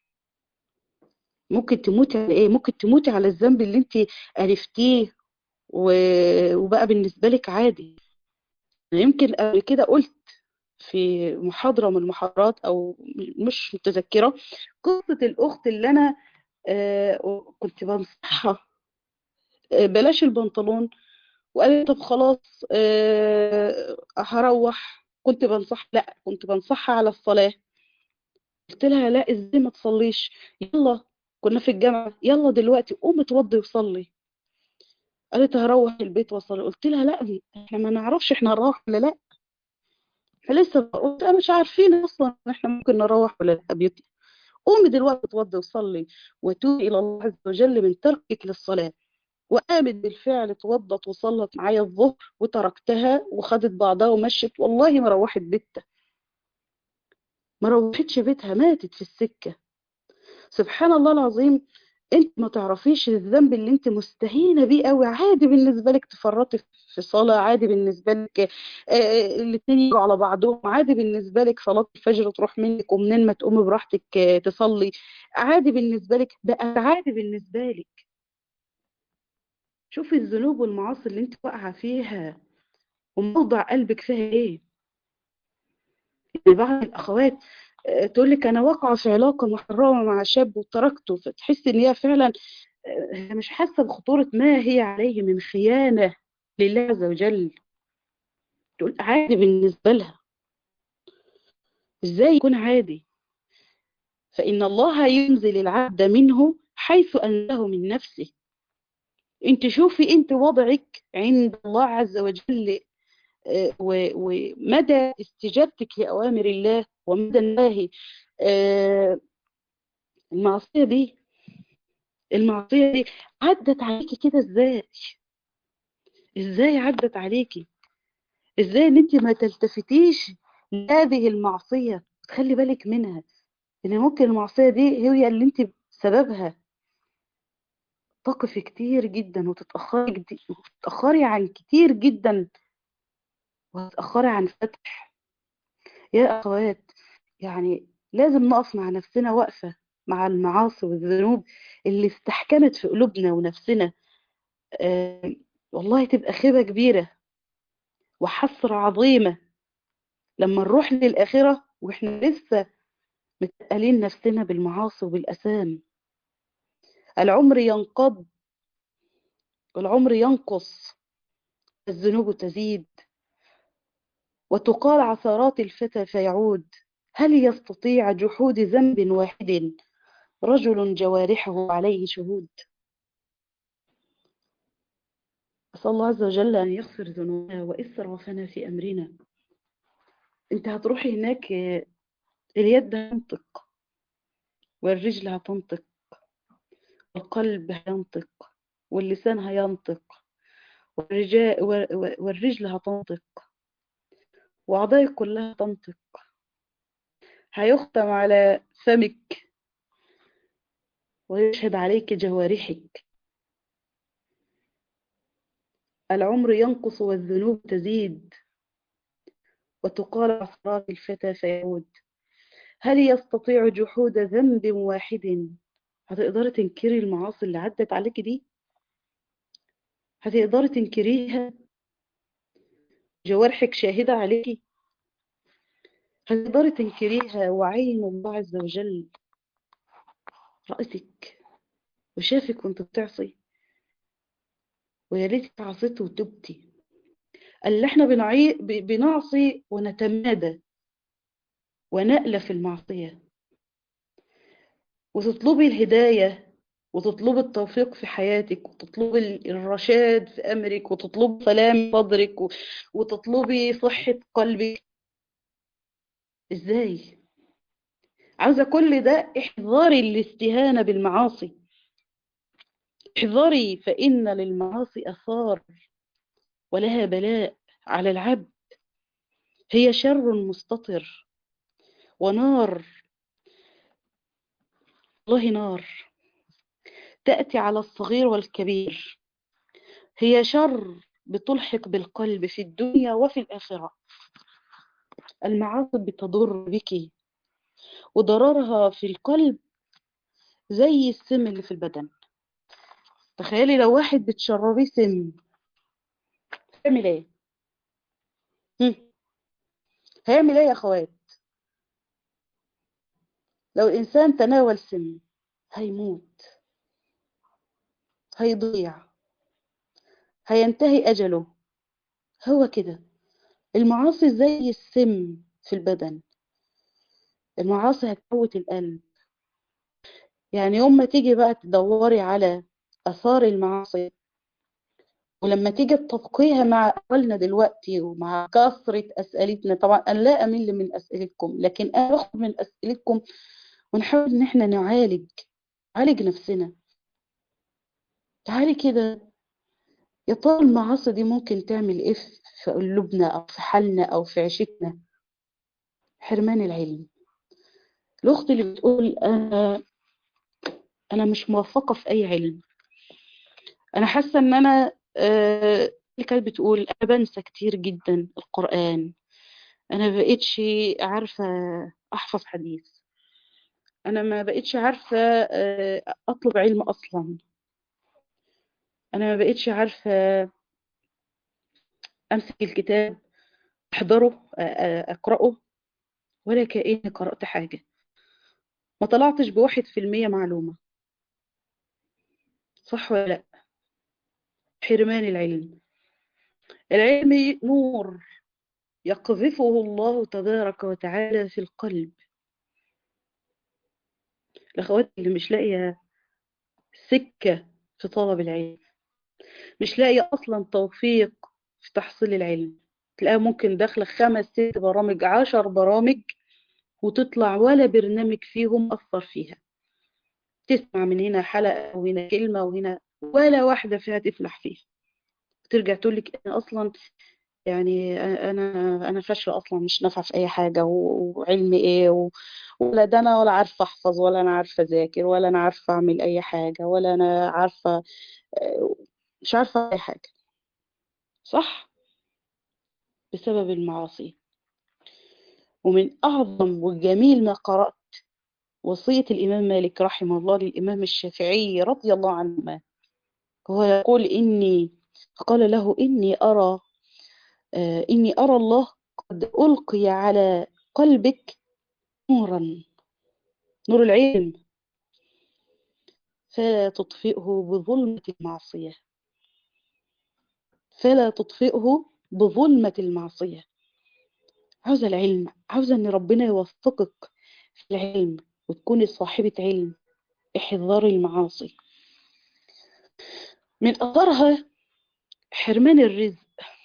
ممكن تموتي على ايه ممكن تموتي على الذنب اللي انت عرفتيه و... وبقى بالنسبة لك عادي يمكن قبل كده قلت في محاضرة من المحاضرات أو مش متذكرة قصة الأخت اللي أنا آه كنت بنصحها آه بلاش البنطلون وقالت طب خلاص آه هروح كنت بنصح لا كنت بنصحها على الصلاة قلت لها لا ازاي ما تصليش يلا كنا في الجامعة يلا دلوقتي قوم اتوضي وصلي قالت هروح البيت واصلي قلت لها لا احنا ما نعرفش احنا هنروح ولا لا فلسه قلت انا مش عارفين اصلا احنا ممكن نروح ولا لا بيوتنا قومي دلوقتي اتوضي وصلي وتوبي الى الله عز وجل من تركك للصلاه وقامت بالفعل اتوضت وصلت معايا الظهر وتركتها وخدت بعضها ومشت والله ما روحت بيتها ما روحتش بيتها ماتت في السكه سبحان الله العظيم انت ما تعرفيش الذنب اللي انت مستهينه بيه قوي عادي بالنسبه لك تفرطي في صلاه عادي بالنسبه لك آه الاثنين يجوا على بعضهم عادي بالنسبه لك صلاه الفجر تروح منك ومنين ما تقومي براحتك آه تصلي عادي بالنسبه لك بقى عادي بالنسبه لك شوفي الذنوب والمعاصي اللي انت واقعه فيها وموضع قلبك فيها ايه يعني بعض الاخوات تقول لك انا واقعه في علاقه محرمه مع شاب وتركته فتحس ان هي فعلا هي مش حاسه بخطوره ما هي عليه من خيانه لله عز وجل تقول عادي بالنسبه لها ازاي يكون عادي فان الله ينزل العبد منه حيث انزله من نفسه انت شوفي انت وضعك عند الله عز وجل ومدى استجابتك لأوامر الله ومدى النهي المعصية دي المعصية دي عدت عليكي كده ازاي ازاي عدت عليكي ازاي ان انت ما تلتفتيش لهذه المعصية تخلي بالك منها ان ممكن المعصية دي هي اللي انت سببها تقفي كتير جدا وتتأخري وتتأخري عن كتير جدا وهتأخري عن فتح يا أخوات يعني لازم نقف مع نفسنا وقفة مع المعاصي والذنوب اللي استحكمت في قلوبنا ونفسنا آه والله تبقى خيبة كبيرة وحسرة عظيمة لما نروح للآخرة وإحنا لسه متقالين نفسنا بالمعاصي وبالأسام العمر ينقض والعمر ينقص الذنوب تزيد وتقال عثرات الفتى فيعود هل يستطيع جحود ذنب واحد رجل جوارحه عليه شهود أسأل الله عز وجل أن يغفر ذنوبنا وإسرافنا في أمرنا أنت هتروحي هناك اليد هتنطق والرجل هتنطق والقلب هينطق واللسان هينطق والرجاء والرجل هتنطق وأعضائك كلها تنطق هيختم على فمك ويشهد عليك جوارحك العمر ينقص والذنوب تزيد وتقال عثرات الفتى فيعود هل يستطيع جحود ذنب واحد هتقدري تنكري المعاصي اللي عدت عليكي دي هتقدري تنكريها جوارحك شاهدة عليكي هتقدري تنكريها وعين الله عز وجل رأتك وشافك وانت بتعصي ويا ريتك عصيتي وتبتي اللي احنا بنعي... ب- بنعصي ونتمادى ونألف المعصية وتطلبي الهداية وتطلبي التوفيق في حياتك وتطلبي ال- الرشاد في أمرك وتطلبي سلام صدرك و- وتطلبي صحة قلبك ازاي عاوزة كل ده احذري الاستهانة بالمعاصي احذري فإن للمعاصي أثار ولها بلاء على العبد هي شر مستطر ونار والله نار تأتي على الصغير والكبير هي شر بتلحق بالقلب في الدنيا وفي الآخرة المعاصي بتضر بك وضررها في القلب زي السم اللي في البدن تخيلي لو واحد بتشربيه سم هيعمل ايه هم، هيعمل ايه يا اخوات لو الانسان تناول سم هيموت هيضيع هينتهي اجله هو كده المعاصي زي السم في البدن المعاصي هتموت القلب يعني يوم ما تيجي بقى تدوري على آثار المعاصي ولما تيجي تطبقيها مع أولنا دلوقتي ومع كثرة أسئلتنا طبعا أنا لا أمل من أسئلتكم لكن أنا باخد من أسئلتكم ونحاول إن إحنا نعالج نعالج نفسنا تعالي كده يا ترى المعاصي دي ممكن تعمل إيه في قلوبنا أو في حالنا أو في عيشتنا حرمان العلم الأخت اللي بتقول أنا أنا مش موفقة في أي علم أنا حاسة إن أنا آه، اللي كانت بتقول أنا بنسى كتير جدا القرآن أنا ما بقيتش عارفة أحفظ حديث أنا ما بقيتش عارفة آه، أطلب علم أصلا أنا ما بقيتش عارفة أمسك الكتاب أحضره آه، آه، أقرأه ولا كأني قرأت حاجة ما طلعتش بواحد في المية معلومة صح ولا لأ حرمان العلم العلم نور يقذفه الله تبارك وتعالى في القلب الأخوات اللي مش لاقية سكة في طلب العلم مش لاقية أصلا توفيق في تحصيل العلم تلاقيها ممكن داخلة خمس ست برامج عشر برامج وتطلع ولا برنامج فيهم أثر فيها تسمع من هنا حلقة وهنا كلمة وهنا ولا واحدة فيها تفلح فيها ترجع تقول لك أنا أصلا يعني أنا أنا فاشلة أصلا مش نافعة في أي حاجة و- وعلمي إيه و... ولا ده أنا ولا عارفة أحفظ ولا أنا عارفة أذاكر ولا أنا عارفة أعمل أي حاجة ولا أنا عارفة آه، مش عارفة أي حاجة صح بسبب المعاصي ومن أعظم وجميل ما قرأت وصية الإمام مالك رحمه الله للإمام الشافعي رضي الله عنهما هو يقول إني قال له إني أرى آه، إني أرى الله قد ألقي على قلبك نورا نور العلم فلا تطفئه بظلمة المعصية فلا تطفئه بظلمة المعصية عاوزة العلم عاوزة أن ربنا يوفقك في العلم وتكوني صاحبة علم احذري المعاصي من أثرها حرمان الرزق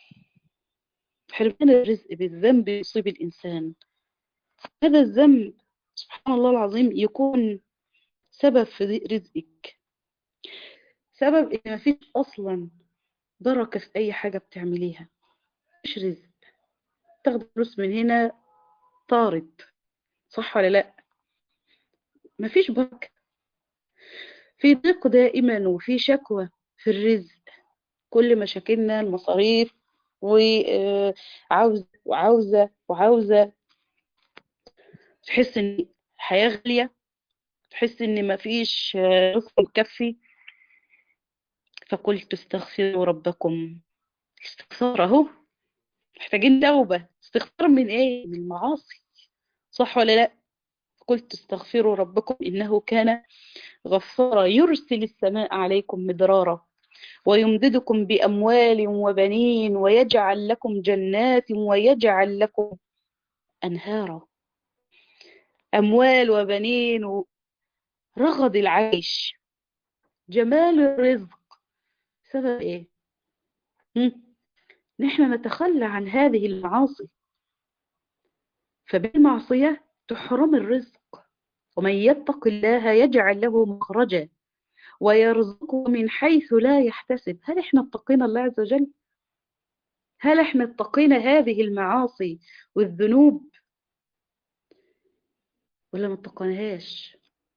حرمان الرزق بالذنب يصيب الإنسان هذا الذنب سبحان الله العظيم يكون سبب في ضيق رزقك سبب إن مفيش أصلا بركة في أي حاجة بتعمليها مفيش رزق تاخد فلوس من هنا طارد صح ولا لأ مفيش بركة في ضيق دائما وفي شكوى في الرزق كل مشاكلنا المصاريف وعاوزة وعاوزة وعاوزة تحس ان الحياة غالية تحس ان مفيش رزق مكفي فقلت استغفروا ربكم استغفار اهو محتاجين توبة استغفار من ايه من المعاصي صح ولا لا قلت استغفروا ربكم إنه كان غفارا يرسل السماء عليكم مدرارا ويمددكم بأموال وبنين ويجعل لكم جنات ويجعل لكم أنهارا أموال وبنين و... رغد العيش جمال الرزق سبب إيه؟ نحن نتخلى عن هذه المعاصي فبالمعصية تحرم الرزق ومن يتق الله يجعل له مخرجا ويرزقه من حيث لا يحتسب هل احنا اتقينا الله عز وجل هل احنا اتقينا هذه المعاصي والذنوب ولا ما اتقناهاش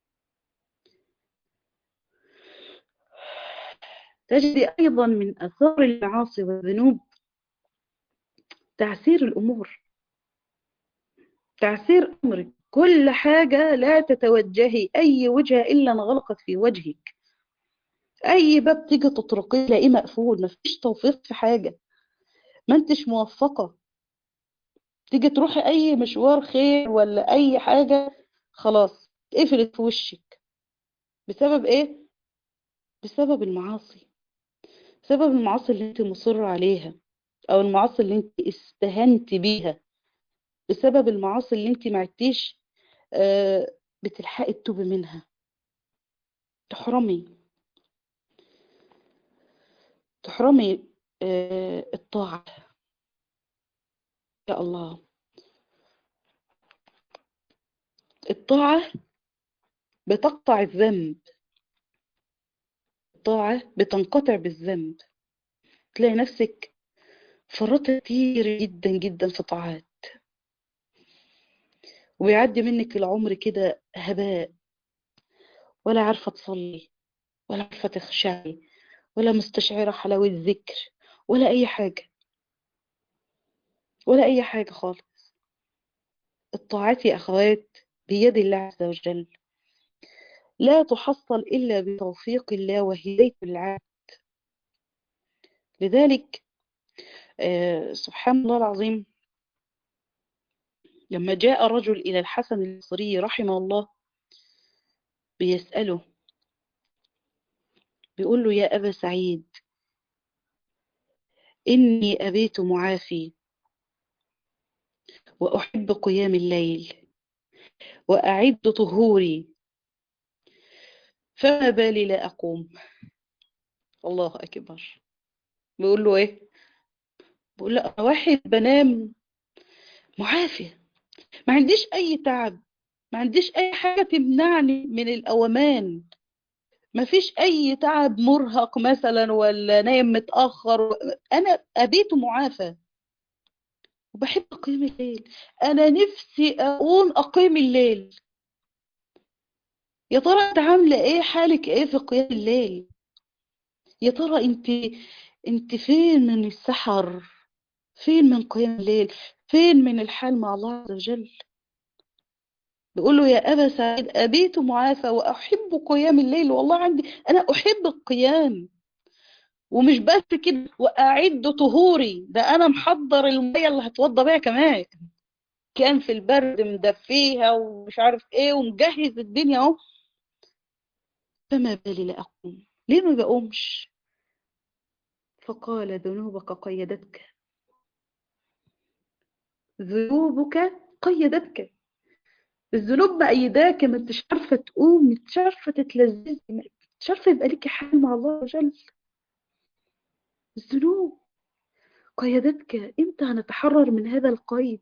تجد ايضا من اثار المعاصي والذنوب تعسير الامور تعسير امرك كل حاجة لا تتوجهي أي وجهة إلا انغلقت في وجهك أي باب تيجي تطرقيه تلاقيه مقفول مفيش توفيق في حاجة ما انتش موفقة تيجي تروحي أي مشوار خير ولا أي حاجة خلاص قفلت في وشك بسبب إيه؟ بسبب المعاصي بسبب المعاصي اللي انت مصرة عليها أو المعاصي اللي انت استهنت بيها بسبب المعاصي اللي انت معدتيش بتلحقي تتوبي منها تحرمي تحرمي الطاعة يا الله الطاعة بتقطع الذنب الطاعة بتنقطع بالذنب تلاقي نفسك فرطت كتير جدا جدا في طاعات وبيعدي منك العمر كده هباء ولا عارفة تصلي ولا عارفة تخشعي ولا مستشعرة حلاوة الذكر ولا أي حاجة ولا أي حاجة خالص الطاعات يا أخوات بيد الله عز وجل لا تحصل إلا بتوفيق الله وهداية العبد لذلك آه سبحان الله العظيم لما جاء رجل إلى الحسن البصري رحمه الله بيسأله بيقول له يا أبا سعيد إني أبيت معافي وأحب قيام الليل وأعد طهوري فما بالي لا أقوم الله أكبر بيقول له إيه بيقول له أنا واحد بنام معافي ما عنديش أي تعب ما عنديش أي حاجة تمنعني من الأومان ما فيش أي تعب مرهق مثلا ولا نايم متأخر أنا أبيت معافى وبحب أقيم الليل أنا نفسي أقوم أقيم الليل يا ترى أنت عاملة إيه حالك إيه في قيام الليل يا ترى أنت أنت فين من السحر فين من قيام الليل فين من الحال مع الله عز وجل بيقول له يا أبا سعيد أبيت معافى وأحب قيام الليل والله عندي أنا أحب القيام ومش بس كده وأعد طهوري ده أنا محضر المية اللي هتوضى بيها كمان كان في البرد مدفيها ومش عارف ايه ومجهز الدنيا اهو فما بالي لا أقوم ليه ما بقومش فقال ذنوبك قيدتك ذنوبك قيدتك الذنوب مأيداك ما انتش عارفة تقوم ما انتش عارفة تتلذذي ما انتش عارفة يبقى لك حال مع الله وجل الذنوب قيدتك امتى هنتحرر من هذا القيد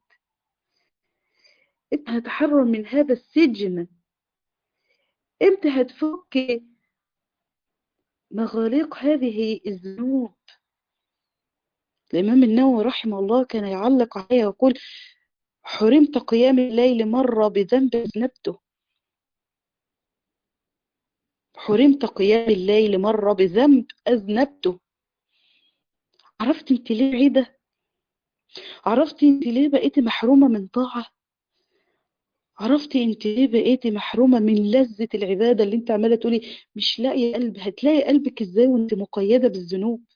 امتى هنتحرر من هذا السجن امتى هتفك مغاليق هذه الذنوب الإمام النووي رحمه الله كان يعلق عليها ويقول حرمت قيام الليل مرة بذنب أذنبته حرمت قيام الليل مرة بذنب أذنبته عرفت انت ليه بعيدة عرفت انت ليه بقيتي محرومة من طاعة عرفتي انت ليه بقيتي محرومة من لذة العبادة اللي انت عمالة تقولي مش لاقية قلب هتلاقي قلبك ازاي وانت مقيدة بالذنوب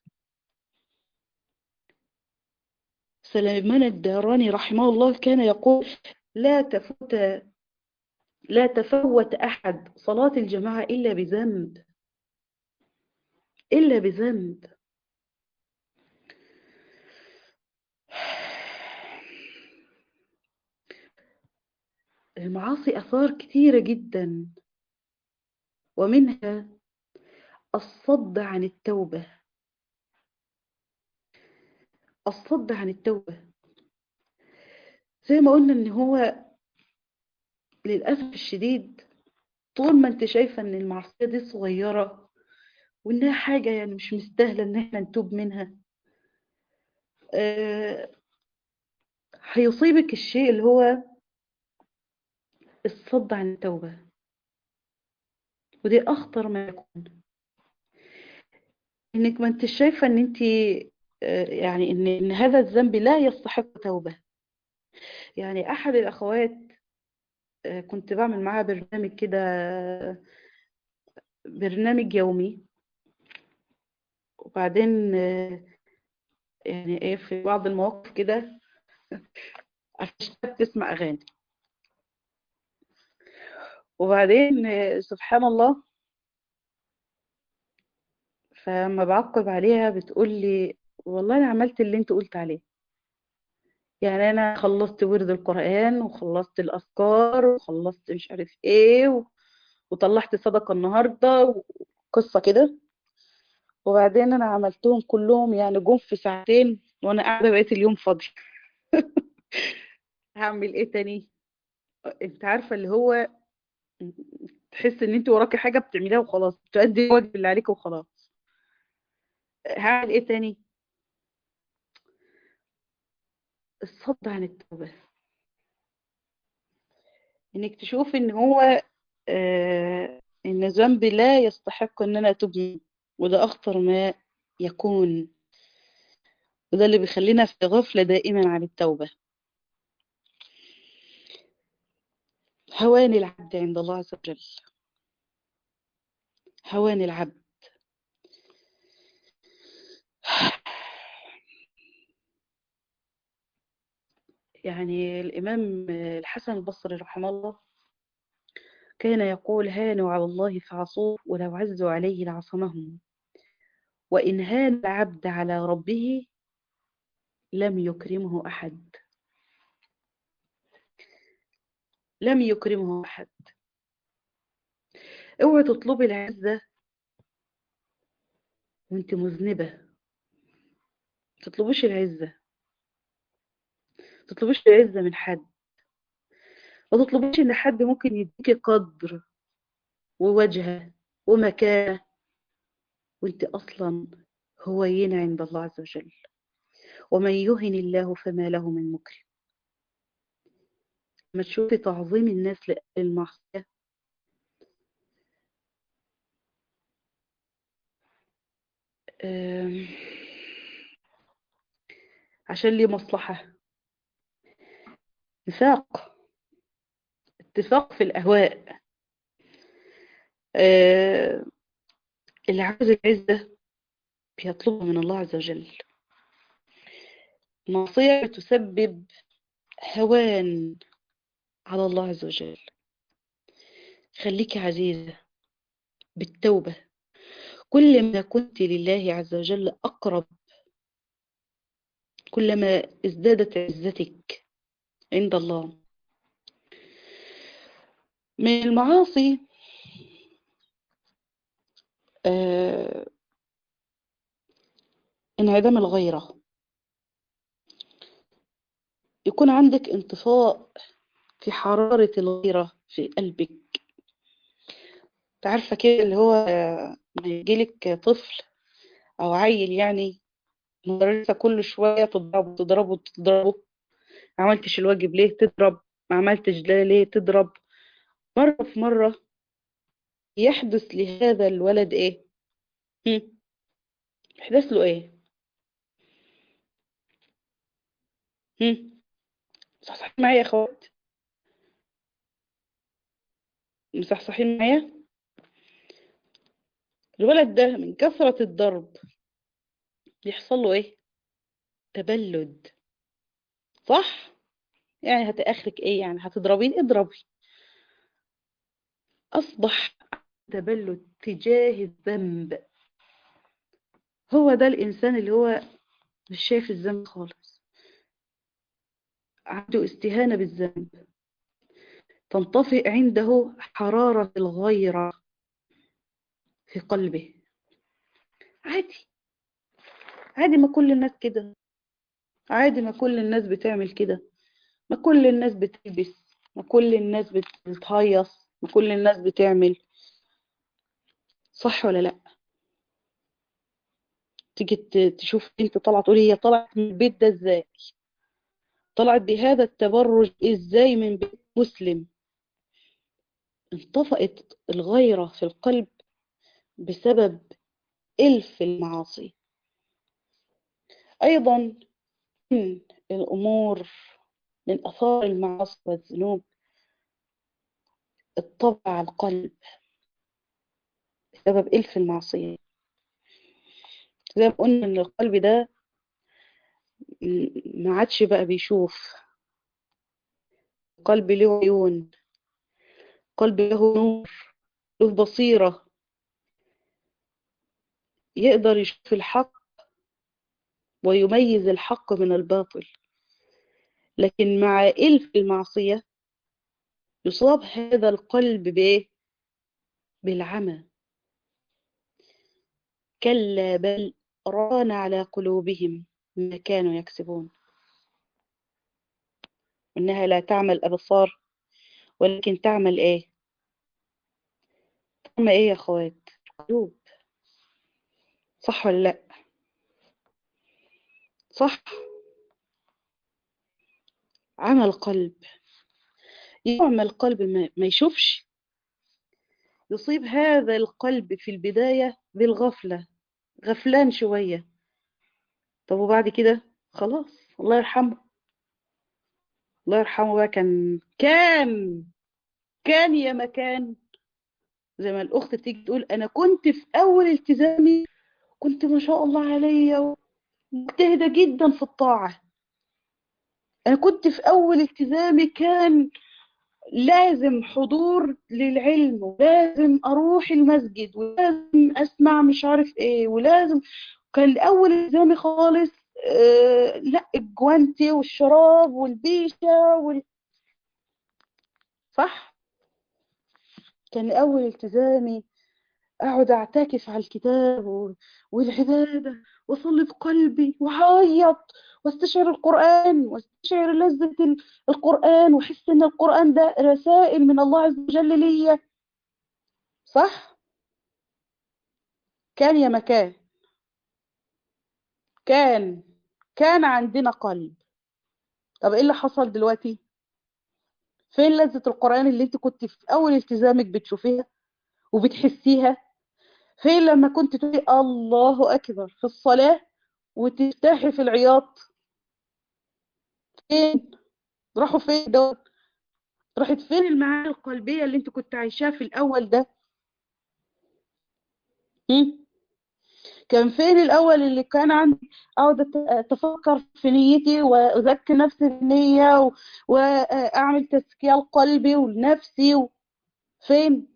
سليمان الدهراني رحمه الله كان يقول لا تفوت لا تفوت أحد صلاة الجماعة إلا بذنب إلا بذنب المعاصي أثار كثيرة جدا ومنها الصد عن التوبة الصد عن التوبة زي ما قلنا ان هو للأسف الشديد طول ما انت شايفة ان المعصية دي صغيرة وانها حاجة يعني مش مستاهلة ان احنا نتوب منها آه هيصيبك الشيء اللي هو الصد عن التوبة ودي أخطر ما يكون انك ما انت شايفة ان انت آه يعني ان, إن هذا الذنب لا يستحق توبة يعني أحد الأخوات آه كنت بعمل معاها برنامج كده برنامج يومي وبعدين آه يعني ايه في بعض المواقف كده عشان تسمع أغاني وبعدين سبحان الله فلما بعقب عليها بتقول لي والله انا عملت اللي انت قلت عليه يعني انا خلصت ورد القرآن وخلصت الاذكار وخلصت مش عارف ايه و... وطلعت صدقة النهاردة وقصة كده وبعدين انا عملتهم كلهم يعني جم في ساعتين وانا قاعدة بقيت اليوم فاضي هعمل ايه تاني انت عارفة اللي هو تحس ان انت وراكي حاجة بتعمليها وخلاص تؤدي الواجب اللي عليك وخلاص هعمل ايه تاني الصد عن التوبة انك تشوف ان هو آه ان ذنبي لا يستحق ان انا اتوب منه وده اخطر ما يكون وده اللي بيخلينا في غفلة دائما عن التوبة هوان العبد عند الله عز وجل هوان العبد يعني الإمام الحسن البصري رحمه الله كان يقول هانوا على الله فعصوه ولو عزوا عليه لعصمهم وإن هان العبد على ربه لم يكرمه أحد لم يكرمه أحد اوعي تطلبي العزة وانت مذنبة تطلبوش العزة تطلبوش العزة من حد ما تطلبوش ان حد ممكن يديكي قدر ووجهه ومكانه وانت اصلا هوين عند الله عز وجل ومن يهن الله فما له من مكرم لما تشوفي تعظيم الناس للمعصية عشان لي مصلحة نفاق اتفاق في الأهواء أه اللي عاوز العزة بيطلبها من الله عز وجل المعصية تسبب هوان على الله عز وجل خليكي عزيزة بالتوبة كل ما كنت لله عز وجل أقرب كلما ازدادت عزتك عند الله من المعاصي آه انعدام الغيرة يكون عندك انطفاء في حرارة الغيرة في قلبك تعرفة كده اللي هو ما يجيلك طفل أو عيل يعني مدرسة كل شوية تضربه تضربه تضربه ما عملتش الواجب ليه تضرب ما عملتش ده ليه تضرب مرة في مرة يحدث لهذا الولد ايه هم؟ يحدث له ايه هم؟ صح معايا يا اخوات مصحصحين معايا الولد ده من كثرة الضرب يحصل له ايه تبلد صح يعني هتأخرك ايه يعني هتضربين اضربي اصبح تبلد تجاه الذنب هو ده الانسان اللي هو مش شايف الذنب خالص عنده استهانة بالذنب تنطفئ عنده حرارة الغيرة في قلبه عادي عادي ما كل الناس كده عادي ما كل الناس بتعمل كده ما كل الناس بتلبس ما كل الناس بتهيص ما كل الناس بتعمل صح ولا لا تيجي تشوف انت طلعت تقولي هي طلعت من البيت ده ازاي طلعت بهذا التبرج ازاي من بيت مسلم انطفأت الغيرة في القلب بسبب إلف المعاصي أيضا من الأمور من أثار المعاصي والذنوب الطبع على القلب بسبب إلف المعصية زي ما قلنا إن القلب ده ما عادش بقى بيشوف قلب له عيون قلب له نور له بصيرة يقدر يشوف الحق ويميز الحق من الباطل لكن مع إلف المعصية يصاب هذا القلب بإيه؟ بالعمى كلا بل ران على قلوبهم ما كانوا يكسبون إنها لا تعمل أبصار ولكن تعمل إيه تعمل إيه يا أخوات قلوب صح ولا لأ صح عمل قلب يعمل قلب ما يشوفش يصيب هذا القلب في البداية بالغفلة غفلان شوية طب وبعد كده خلاص الله يرحمه الله يرحمه بقى كان كان كان يا مكان زي ما الأخت بتيجي تقول أنا كنت في أول التزامي كنت ما شاء الله عليا مجتهدة جدا في الطاعة أنا كنت في أول التزامي كان لازم حضور للعلم ولازم أروح المسجد ولازم أسمع مش عارف إيه ولازم كان أول التزامي خالص آه لا الجوانتي والشراب والبيشة وال... صح كان أول التزامي أقعد أعتكف على الكتاب والعبادة وأصلي بقلبي وأعيط واستشعر القرآن واستشعر لذة القرآن وأحس إن القرآن ده رسائل من الله عز وجل ليا صح؟ كان يا مكان كان كان عندنا قلب طب إيه اللي حصل دلوقتي؟ فين لذة القرآن اللي انت كنت في أول التزامك بتشوفيها وبتحسيها فين لما كنت تقولي الله أكبر في الصلاة وتفتحي في العياط فين راحوا فين دول راحت فين المعاني القلبية اللي انت كنت عايشاها في الأول ده هم؟ كان فين الأول اللي كان عندي أقعد أتفكر في نيتي وأزكي نفسي بالنية و... وأعمل تزكية لقلبي ولنفسي و... فين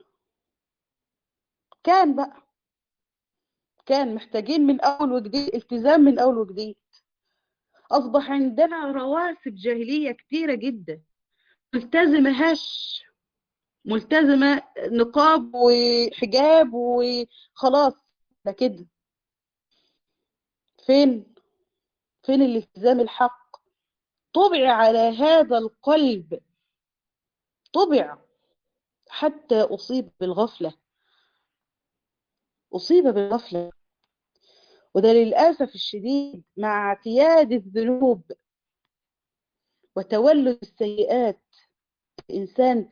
كان بقى كان محتاجين من أول وجديد التزام من أول وجديد أصبح عندنا رواسب جاهلية كتيرة جدا ملتزمة هش ملتزمة نقاب وحجاب وخلاص ده كده فين فين الالتزام الحق طبع على هذا القلب طبع حتى أصيب بالغفلة أصيب بالغفلة وده للأسف الشديد مع اعتياد الذنوب وتولد السيئات الإنسان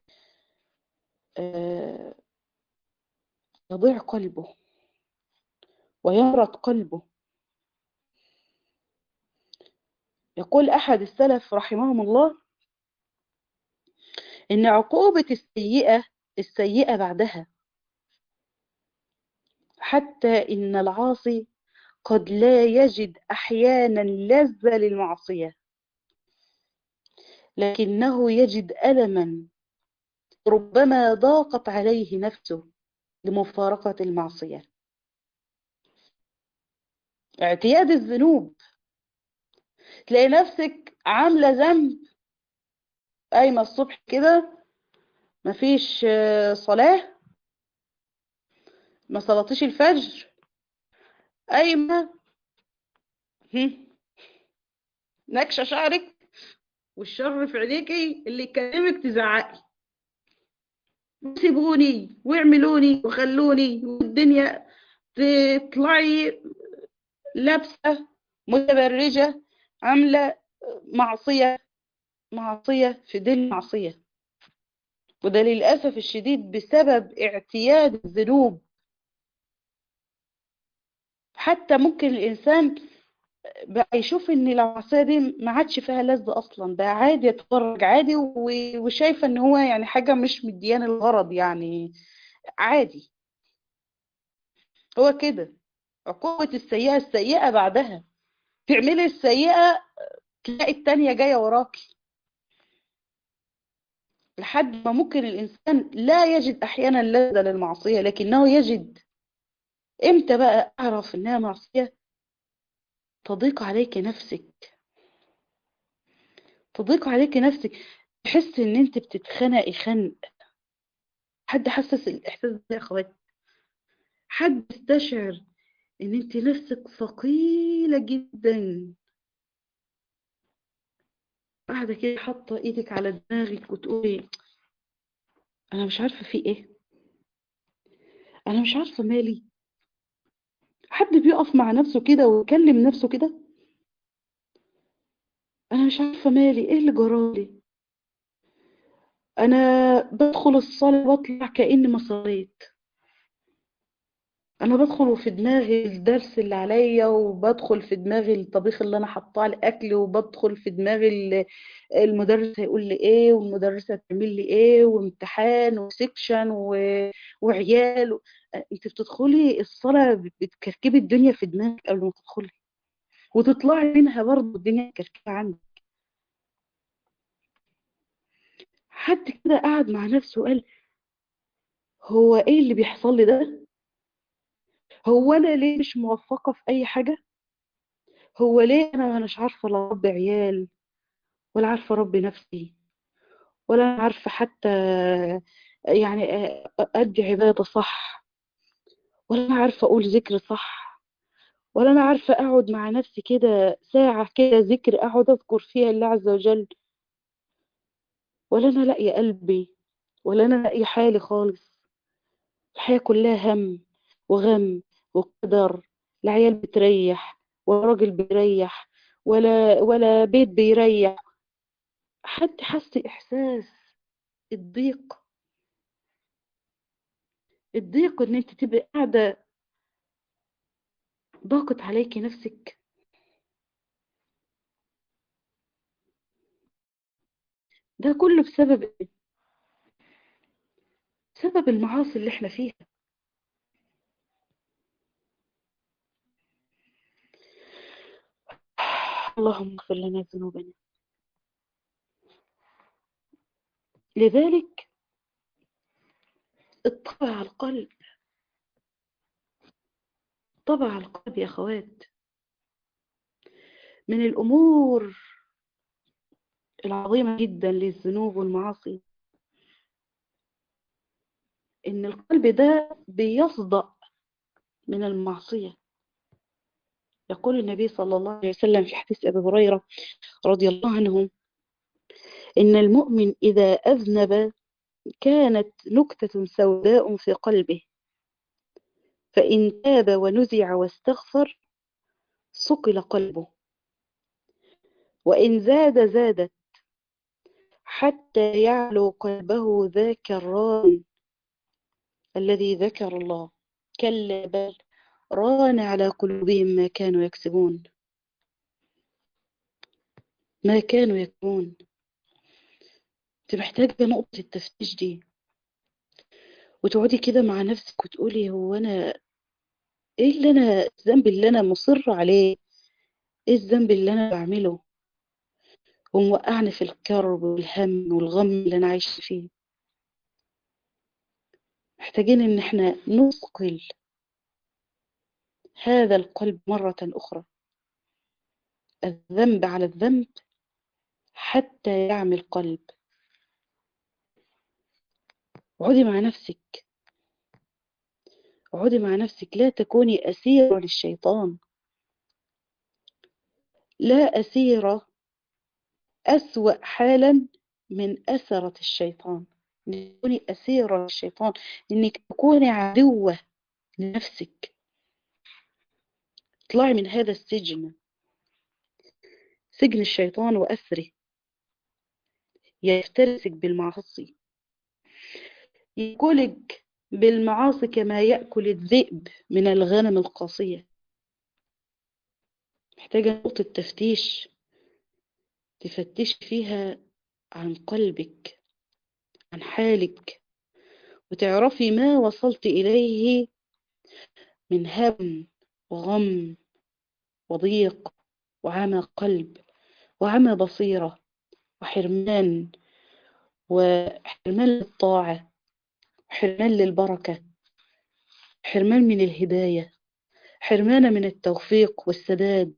يضيع قلبه ويمرض قلبه يقول أحد السلف رحمهم الله إن عقوبة السيئة السيئة بعدها حتى إن العاصي قد لا يجد أحيانا لذة للمعصية لكنه يجد ألما ربما ضاقت عليه نفسه لمفارقة المعصية اعتياد الذنوب تلاقي نفسك عاملة ذنب قايمة الصبح كده مفيش صلاة ما صلاتيش الفجر قايمة نكشة شعرك والشر في عينيكي اللي يكلمك تزعقي سيبوني واعملوني وخلوني والدنيا تطلعي لابسة متبرجة عاملة معصية معصية في دل معصية وده للأسف الشديد بسبب اعتياد الذنوب حتى ممكن الإنسان بقى يشوف ان المعصيه دي ما عادش فيها لذة اصلا بقى عادي يتفرج عادي وشايفه ان هو يعني حاجه مش مديان الغرض يعني عادي هو كده عقوبة السيئة السيئة بعدها تعملي السيئة تلاقي التانية جاية وراكي لحد ما ممكن الإنسان لا يجد أحيانا لذة للمعصية لكنه يجد إمتى بقى أعرف إنها معصية تضيق عليك نفسك تضيق عليك نفسك تحس إن أنت بتتخنقي خنق حد حسس الإحساس ده يا أخوات حد استشعر ان انت نفسك ثقيلة جدا قاعدة كده حاطة ايدك على دماغك وتقولي انا مش عارفة في ايه انا مش عارفة مالي حد بيقف مع نفسه كده ويكلم نفسه كده انا مش عارفة مالي ايه اللي جرالي انا بدخل الصلاة واطلع كأني ما صليت انا بدخل وفي دماغي الدرس اللي عليا وبدخل في دماغي الطبيخ اللي انا حاطاه على الاكل وبدخل في دماغي المدرس هيقول لي ايه والمدرسه هتعمل لي ايه وامتحان وسكشن و... وعيال و... انت بتدخلي الصلاه بتكركبي الدنيا في دماغك قبل ما تدخلي وتطلعي منها برضه الدنيا مكركبه عندك حد كده قعد مع نفسه وقال هو ايه اللي بيحصل لي ده هو انا ليه مش موفقة في اي حاجة هو ليه انا مش عارفة لا اربي عيال ولا عارفة اربي نفسي ولا عارفة حتى يعني ادي عبادة صح ولا انا عارفة اقول ذكر صح ولا انا عارفة اقعد مع نفسي كده ساعة كده ذكر اقعد اذكر فيها الله عز وجل ولا انا لاقية قلبي ولا انا لاقية حالي خالص الحياة كلها هم وغم وقدر لا عيال بتريح ولا راجل بيريح ولا ولا بيت بيريح حد حس احساس الضيق الضيق ان انت تبقى قاعده ضاقت عليكي نفسك ده كله بسبب ايه بسبب المعاصي اللي احنا فيها اللهم اغفر لنا ذنوبنا لذلك الطبع القلب طبع القلب يا اخوات من الامور العظيمة جدا للذنوب والمعاصي ان القلب ده بيصدأ من المعصية يقول النبي صلى الله عليه وسلم في حديث أبي هريرة رضي الله عنه إن المؤمن إذا أذنب كانت نكتة سوداء في قلبه فإن تاب ونزع واستغفر صقل قلبه وإن زاد زادت حتى يعلو قلبه ذاك الران الذي ذكر الله كلا بل ران على قلوبهم ما كانوا يكسبون ما كانوا يكسبون انت محتاجة نقطة التفتيش دي وتقعدي كده مع نفسك وتقولي هو أنا إيه اللي أنا الذنب اللي أنا مصر عليه إيه الذنب اللي أنا بعمله وموقعني في الكرب والهم والغم اللي أنا عايشة فيه محتاجين إن إحنا نثقل هذا القلب مرة أخرى الذنب على الذنب حتى يعمي القلب اقعدي مع نفسك اقعدي مع نفسك لا تكوني أسيرة للشيطان لا أسيرة أسوأ حالا من أسرة الشيطان إنك تكوني أسيرة للشيطان إنك تكوني عدوة لنفسك اطلعي من هذا السجن سجن الشيطان وأسره يفترسك بالمعاصي يأكلك بالمعاصي كما يأكل الذئب من الغنم القاسية محتاجة نقطة تفتيش تفتش فيها عن قلبك عن حالك وتعرفي ما وصلت إليه من هم وغم وضيق وعمى قلب وعمى بصيرة وحرمان وحرمان للطاعة وحرمان للبركة حرمان من الهداية حرمان من التوفيق والسداد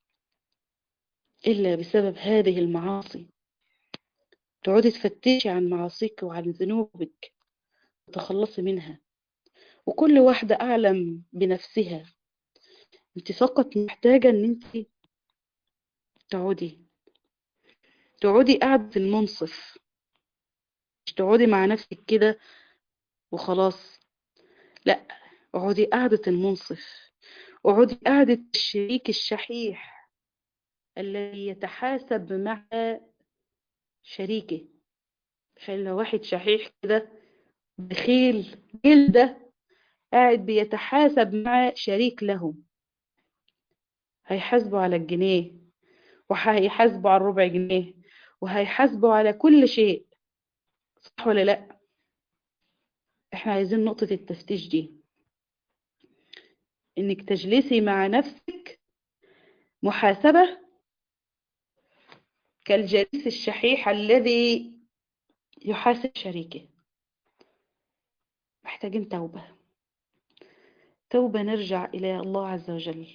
إلا بسبب هذه المعاصي تقعدي تفتشي عن معاصيك وعن ذنوبك وتخلصي منها وكل واحدة أعلم بنفسها انت فقط محتاجة ان انت تقعدي تقعدي قعدة المنصف مش تقعدي مع نفسك كده وخلاص لا اقعدي قعدة المنصف اقعدي قعدة الشريك الشحيح الذي يتحاسب مع شريكه تخيل لو واحد شحيح كده بخيل جلده قاعد بيتحاسب مع شريك له هيحاسبه على الجنيه وهيحاسبه على الربع جنيه وهيحاسبه على كل شيء صح ولا لا احنا عايزين نقطة التفتيش دي انك تجلسي مع نفسك محاسبة كالجليس الشحيح الذي يحاسب شريكه محتاجين توبة توبة نرجع إلى الله عز وجل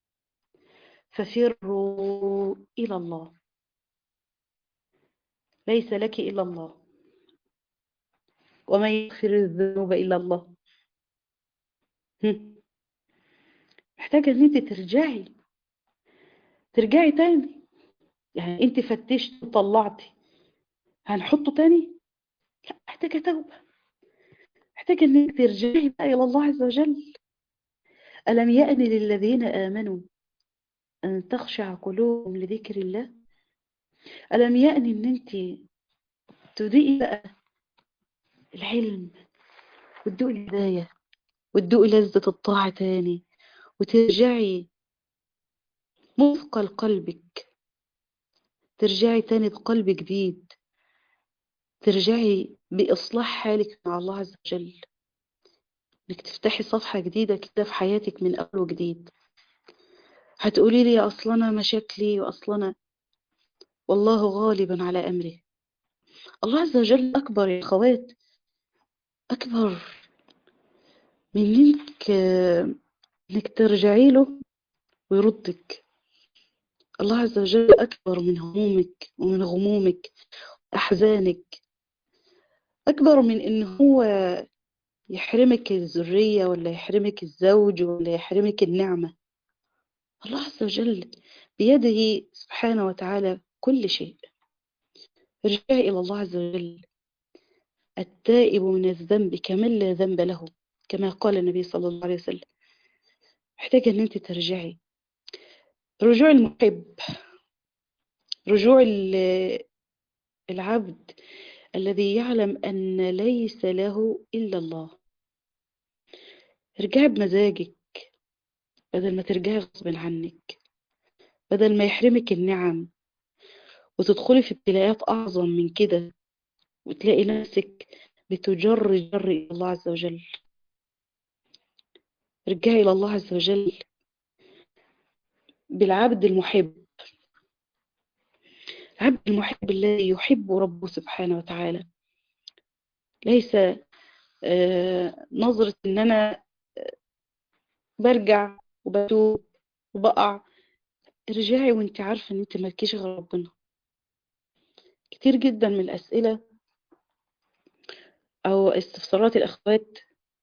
ففروا إلى الله ليس لك إلا الله ومن يغفر الذنوب إلا الله محتاجة ان انت ترجعي ترجعي تاني يعني انت فتشت وطلعتي هنحطه تاني لا محتاجة توبة محتاجة ان انت ترجعي بقى الى الله عز وجل ألم يأن للذين آمنوا أن تخشع قلوبهم لذكر الله ألم يأن ان انت تدقي بقى العلم وتدوقي الهداية وتدوقي لذة الطاعة تاني وترجعي مثقل قلبك ترجعي تاني بقلب جديد ترجعي بإصلاح حالك مع الله عز وجل انك تفتحي صفحة جديدة كده في حياتك من أول وجديد هتقولي لي أصلنا مشاكلي وأصلنا والله غالب على أمره الله عز وجل أكبر يا أخوات أكبر من إنك إنك ترجعي له ويردك الله عز وجل أكبر من همومك ومن غمومك أحزانك أكبر من إن هو يحرمك الذرية ولا يحرمك الزوج ولا يحرمك النعمة الله عز وجل بيده سبحانه وتعالى كل شيء ارجعي إلى الله عز وجل التائب من الذنب كمن لا ذنب له كما قال النبي صلى الله عليه وسلم محتاجة ان انت ترجعي رجوع المحب رجوع العبد الذي يعلم أن ليس له إلا الله ارجعي بمزاجك بدل ما ترجعي غصب عنك بدل ما يحرمك النعم وتدخلي في ابتلاءات أعظم من كده وتلاقي نفسك بتجر جر إلى الله عز وجل ارجعي إلى الله عز وجل بالعبد المحب العبد المحب الذي يحب ربه سبحانه وتعالى ليس آه، نظرة ان انا برجع وبتوب وبقع ارجعي وانت عارفة ان انت مالكيش غير ربنا كتير جدا من الاسئلة او استفسارات الاخوات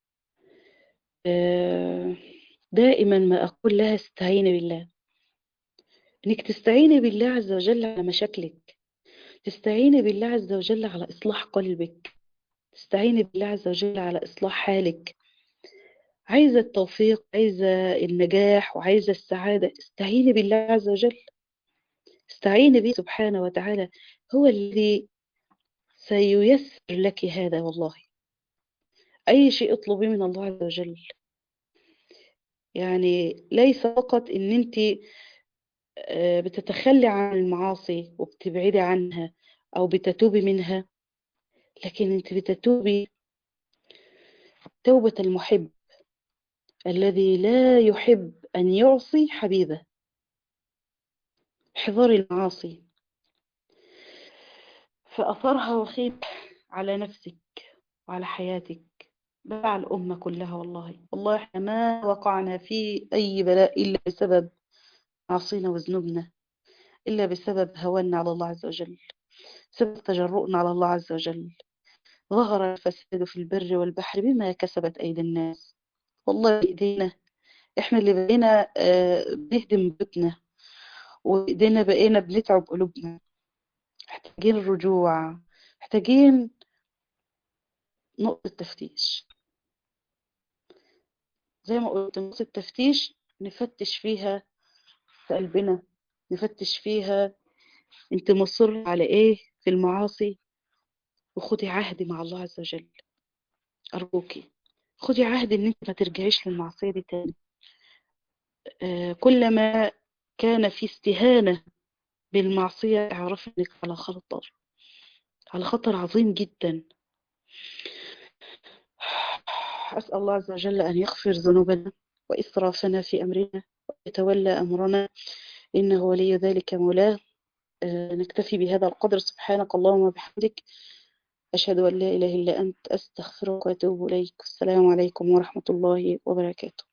آه، دائما ما اقول لها استعيني بالله انك تستعيني بالله عز وجل على مشاكلك تستعيني بالله عز وجل على اصلاح قلبك تستعيني بالله عز وجل على اصلاح حالك عايزة التوفيق عايزة النجاح وعايزة السعادة استعيني بالله عز وجل استعيني به سبحانه وتعالى هو الذي سييسر لك هذا والله أي شيء اطلبيه من الله عز وجل يعني ليس فقط ان انت آه، بتتخلي عن المعاصي وبتبعدي عنها او بتتوبي منها لكن انت بتتوبي توبة المحب الذي لا يحب أن يعصي حبيبه احذري المعاصي فأثرها وخيب على نفسك وعلى حياتك بل على الأمة كلها والله والله احنا ما وقعنا في أي بلاء إلا بسبب معصينا وذنوبنا إلا بسبب هوانا على الله عز وجل بسبب تجرؤنا على الله عز وجل ظهر الفساد في البر والبحر بما كسبت أيدي الناس والله بإيدينا احنا اللي بقينا آه، بنهدم بيوتنا وإيدينا بقينا بنتعب قلوبنا محتاجين الرجوع محتاجين نقطة تفتيش زي ما قلت نقطة تفتيش نفتش فيها في قلبنا نفتش فيها انت مصر على ايه في المعاصي وخدي عهد مع الله عز وجل أرجوكي خدي عهد ان انت ما ترجعيش للمعصية دي تاني آه، كلما كان في استهانة بالمعصية اعرفي انك على خطر على خطر عظيم جدا أسأل الله عز وجل أن يغفر ذنوبنا وإسرافنا في أمرنا ويتولى أمرنا إنه ولي ذلك مولاه آه، نكتفي بهذا القدر سبحانك اللهم وبحمدك أشهد أن لا إله إلا أنت أستغفرك وأتوب إليك السلام عليكم ورحمة الله وبركاته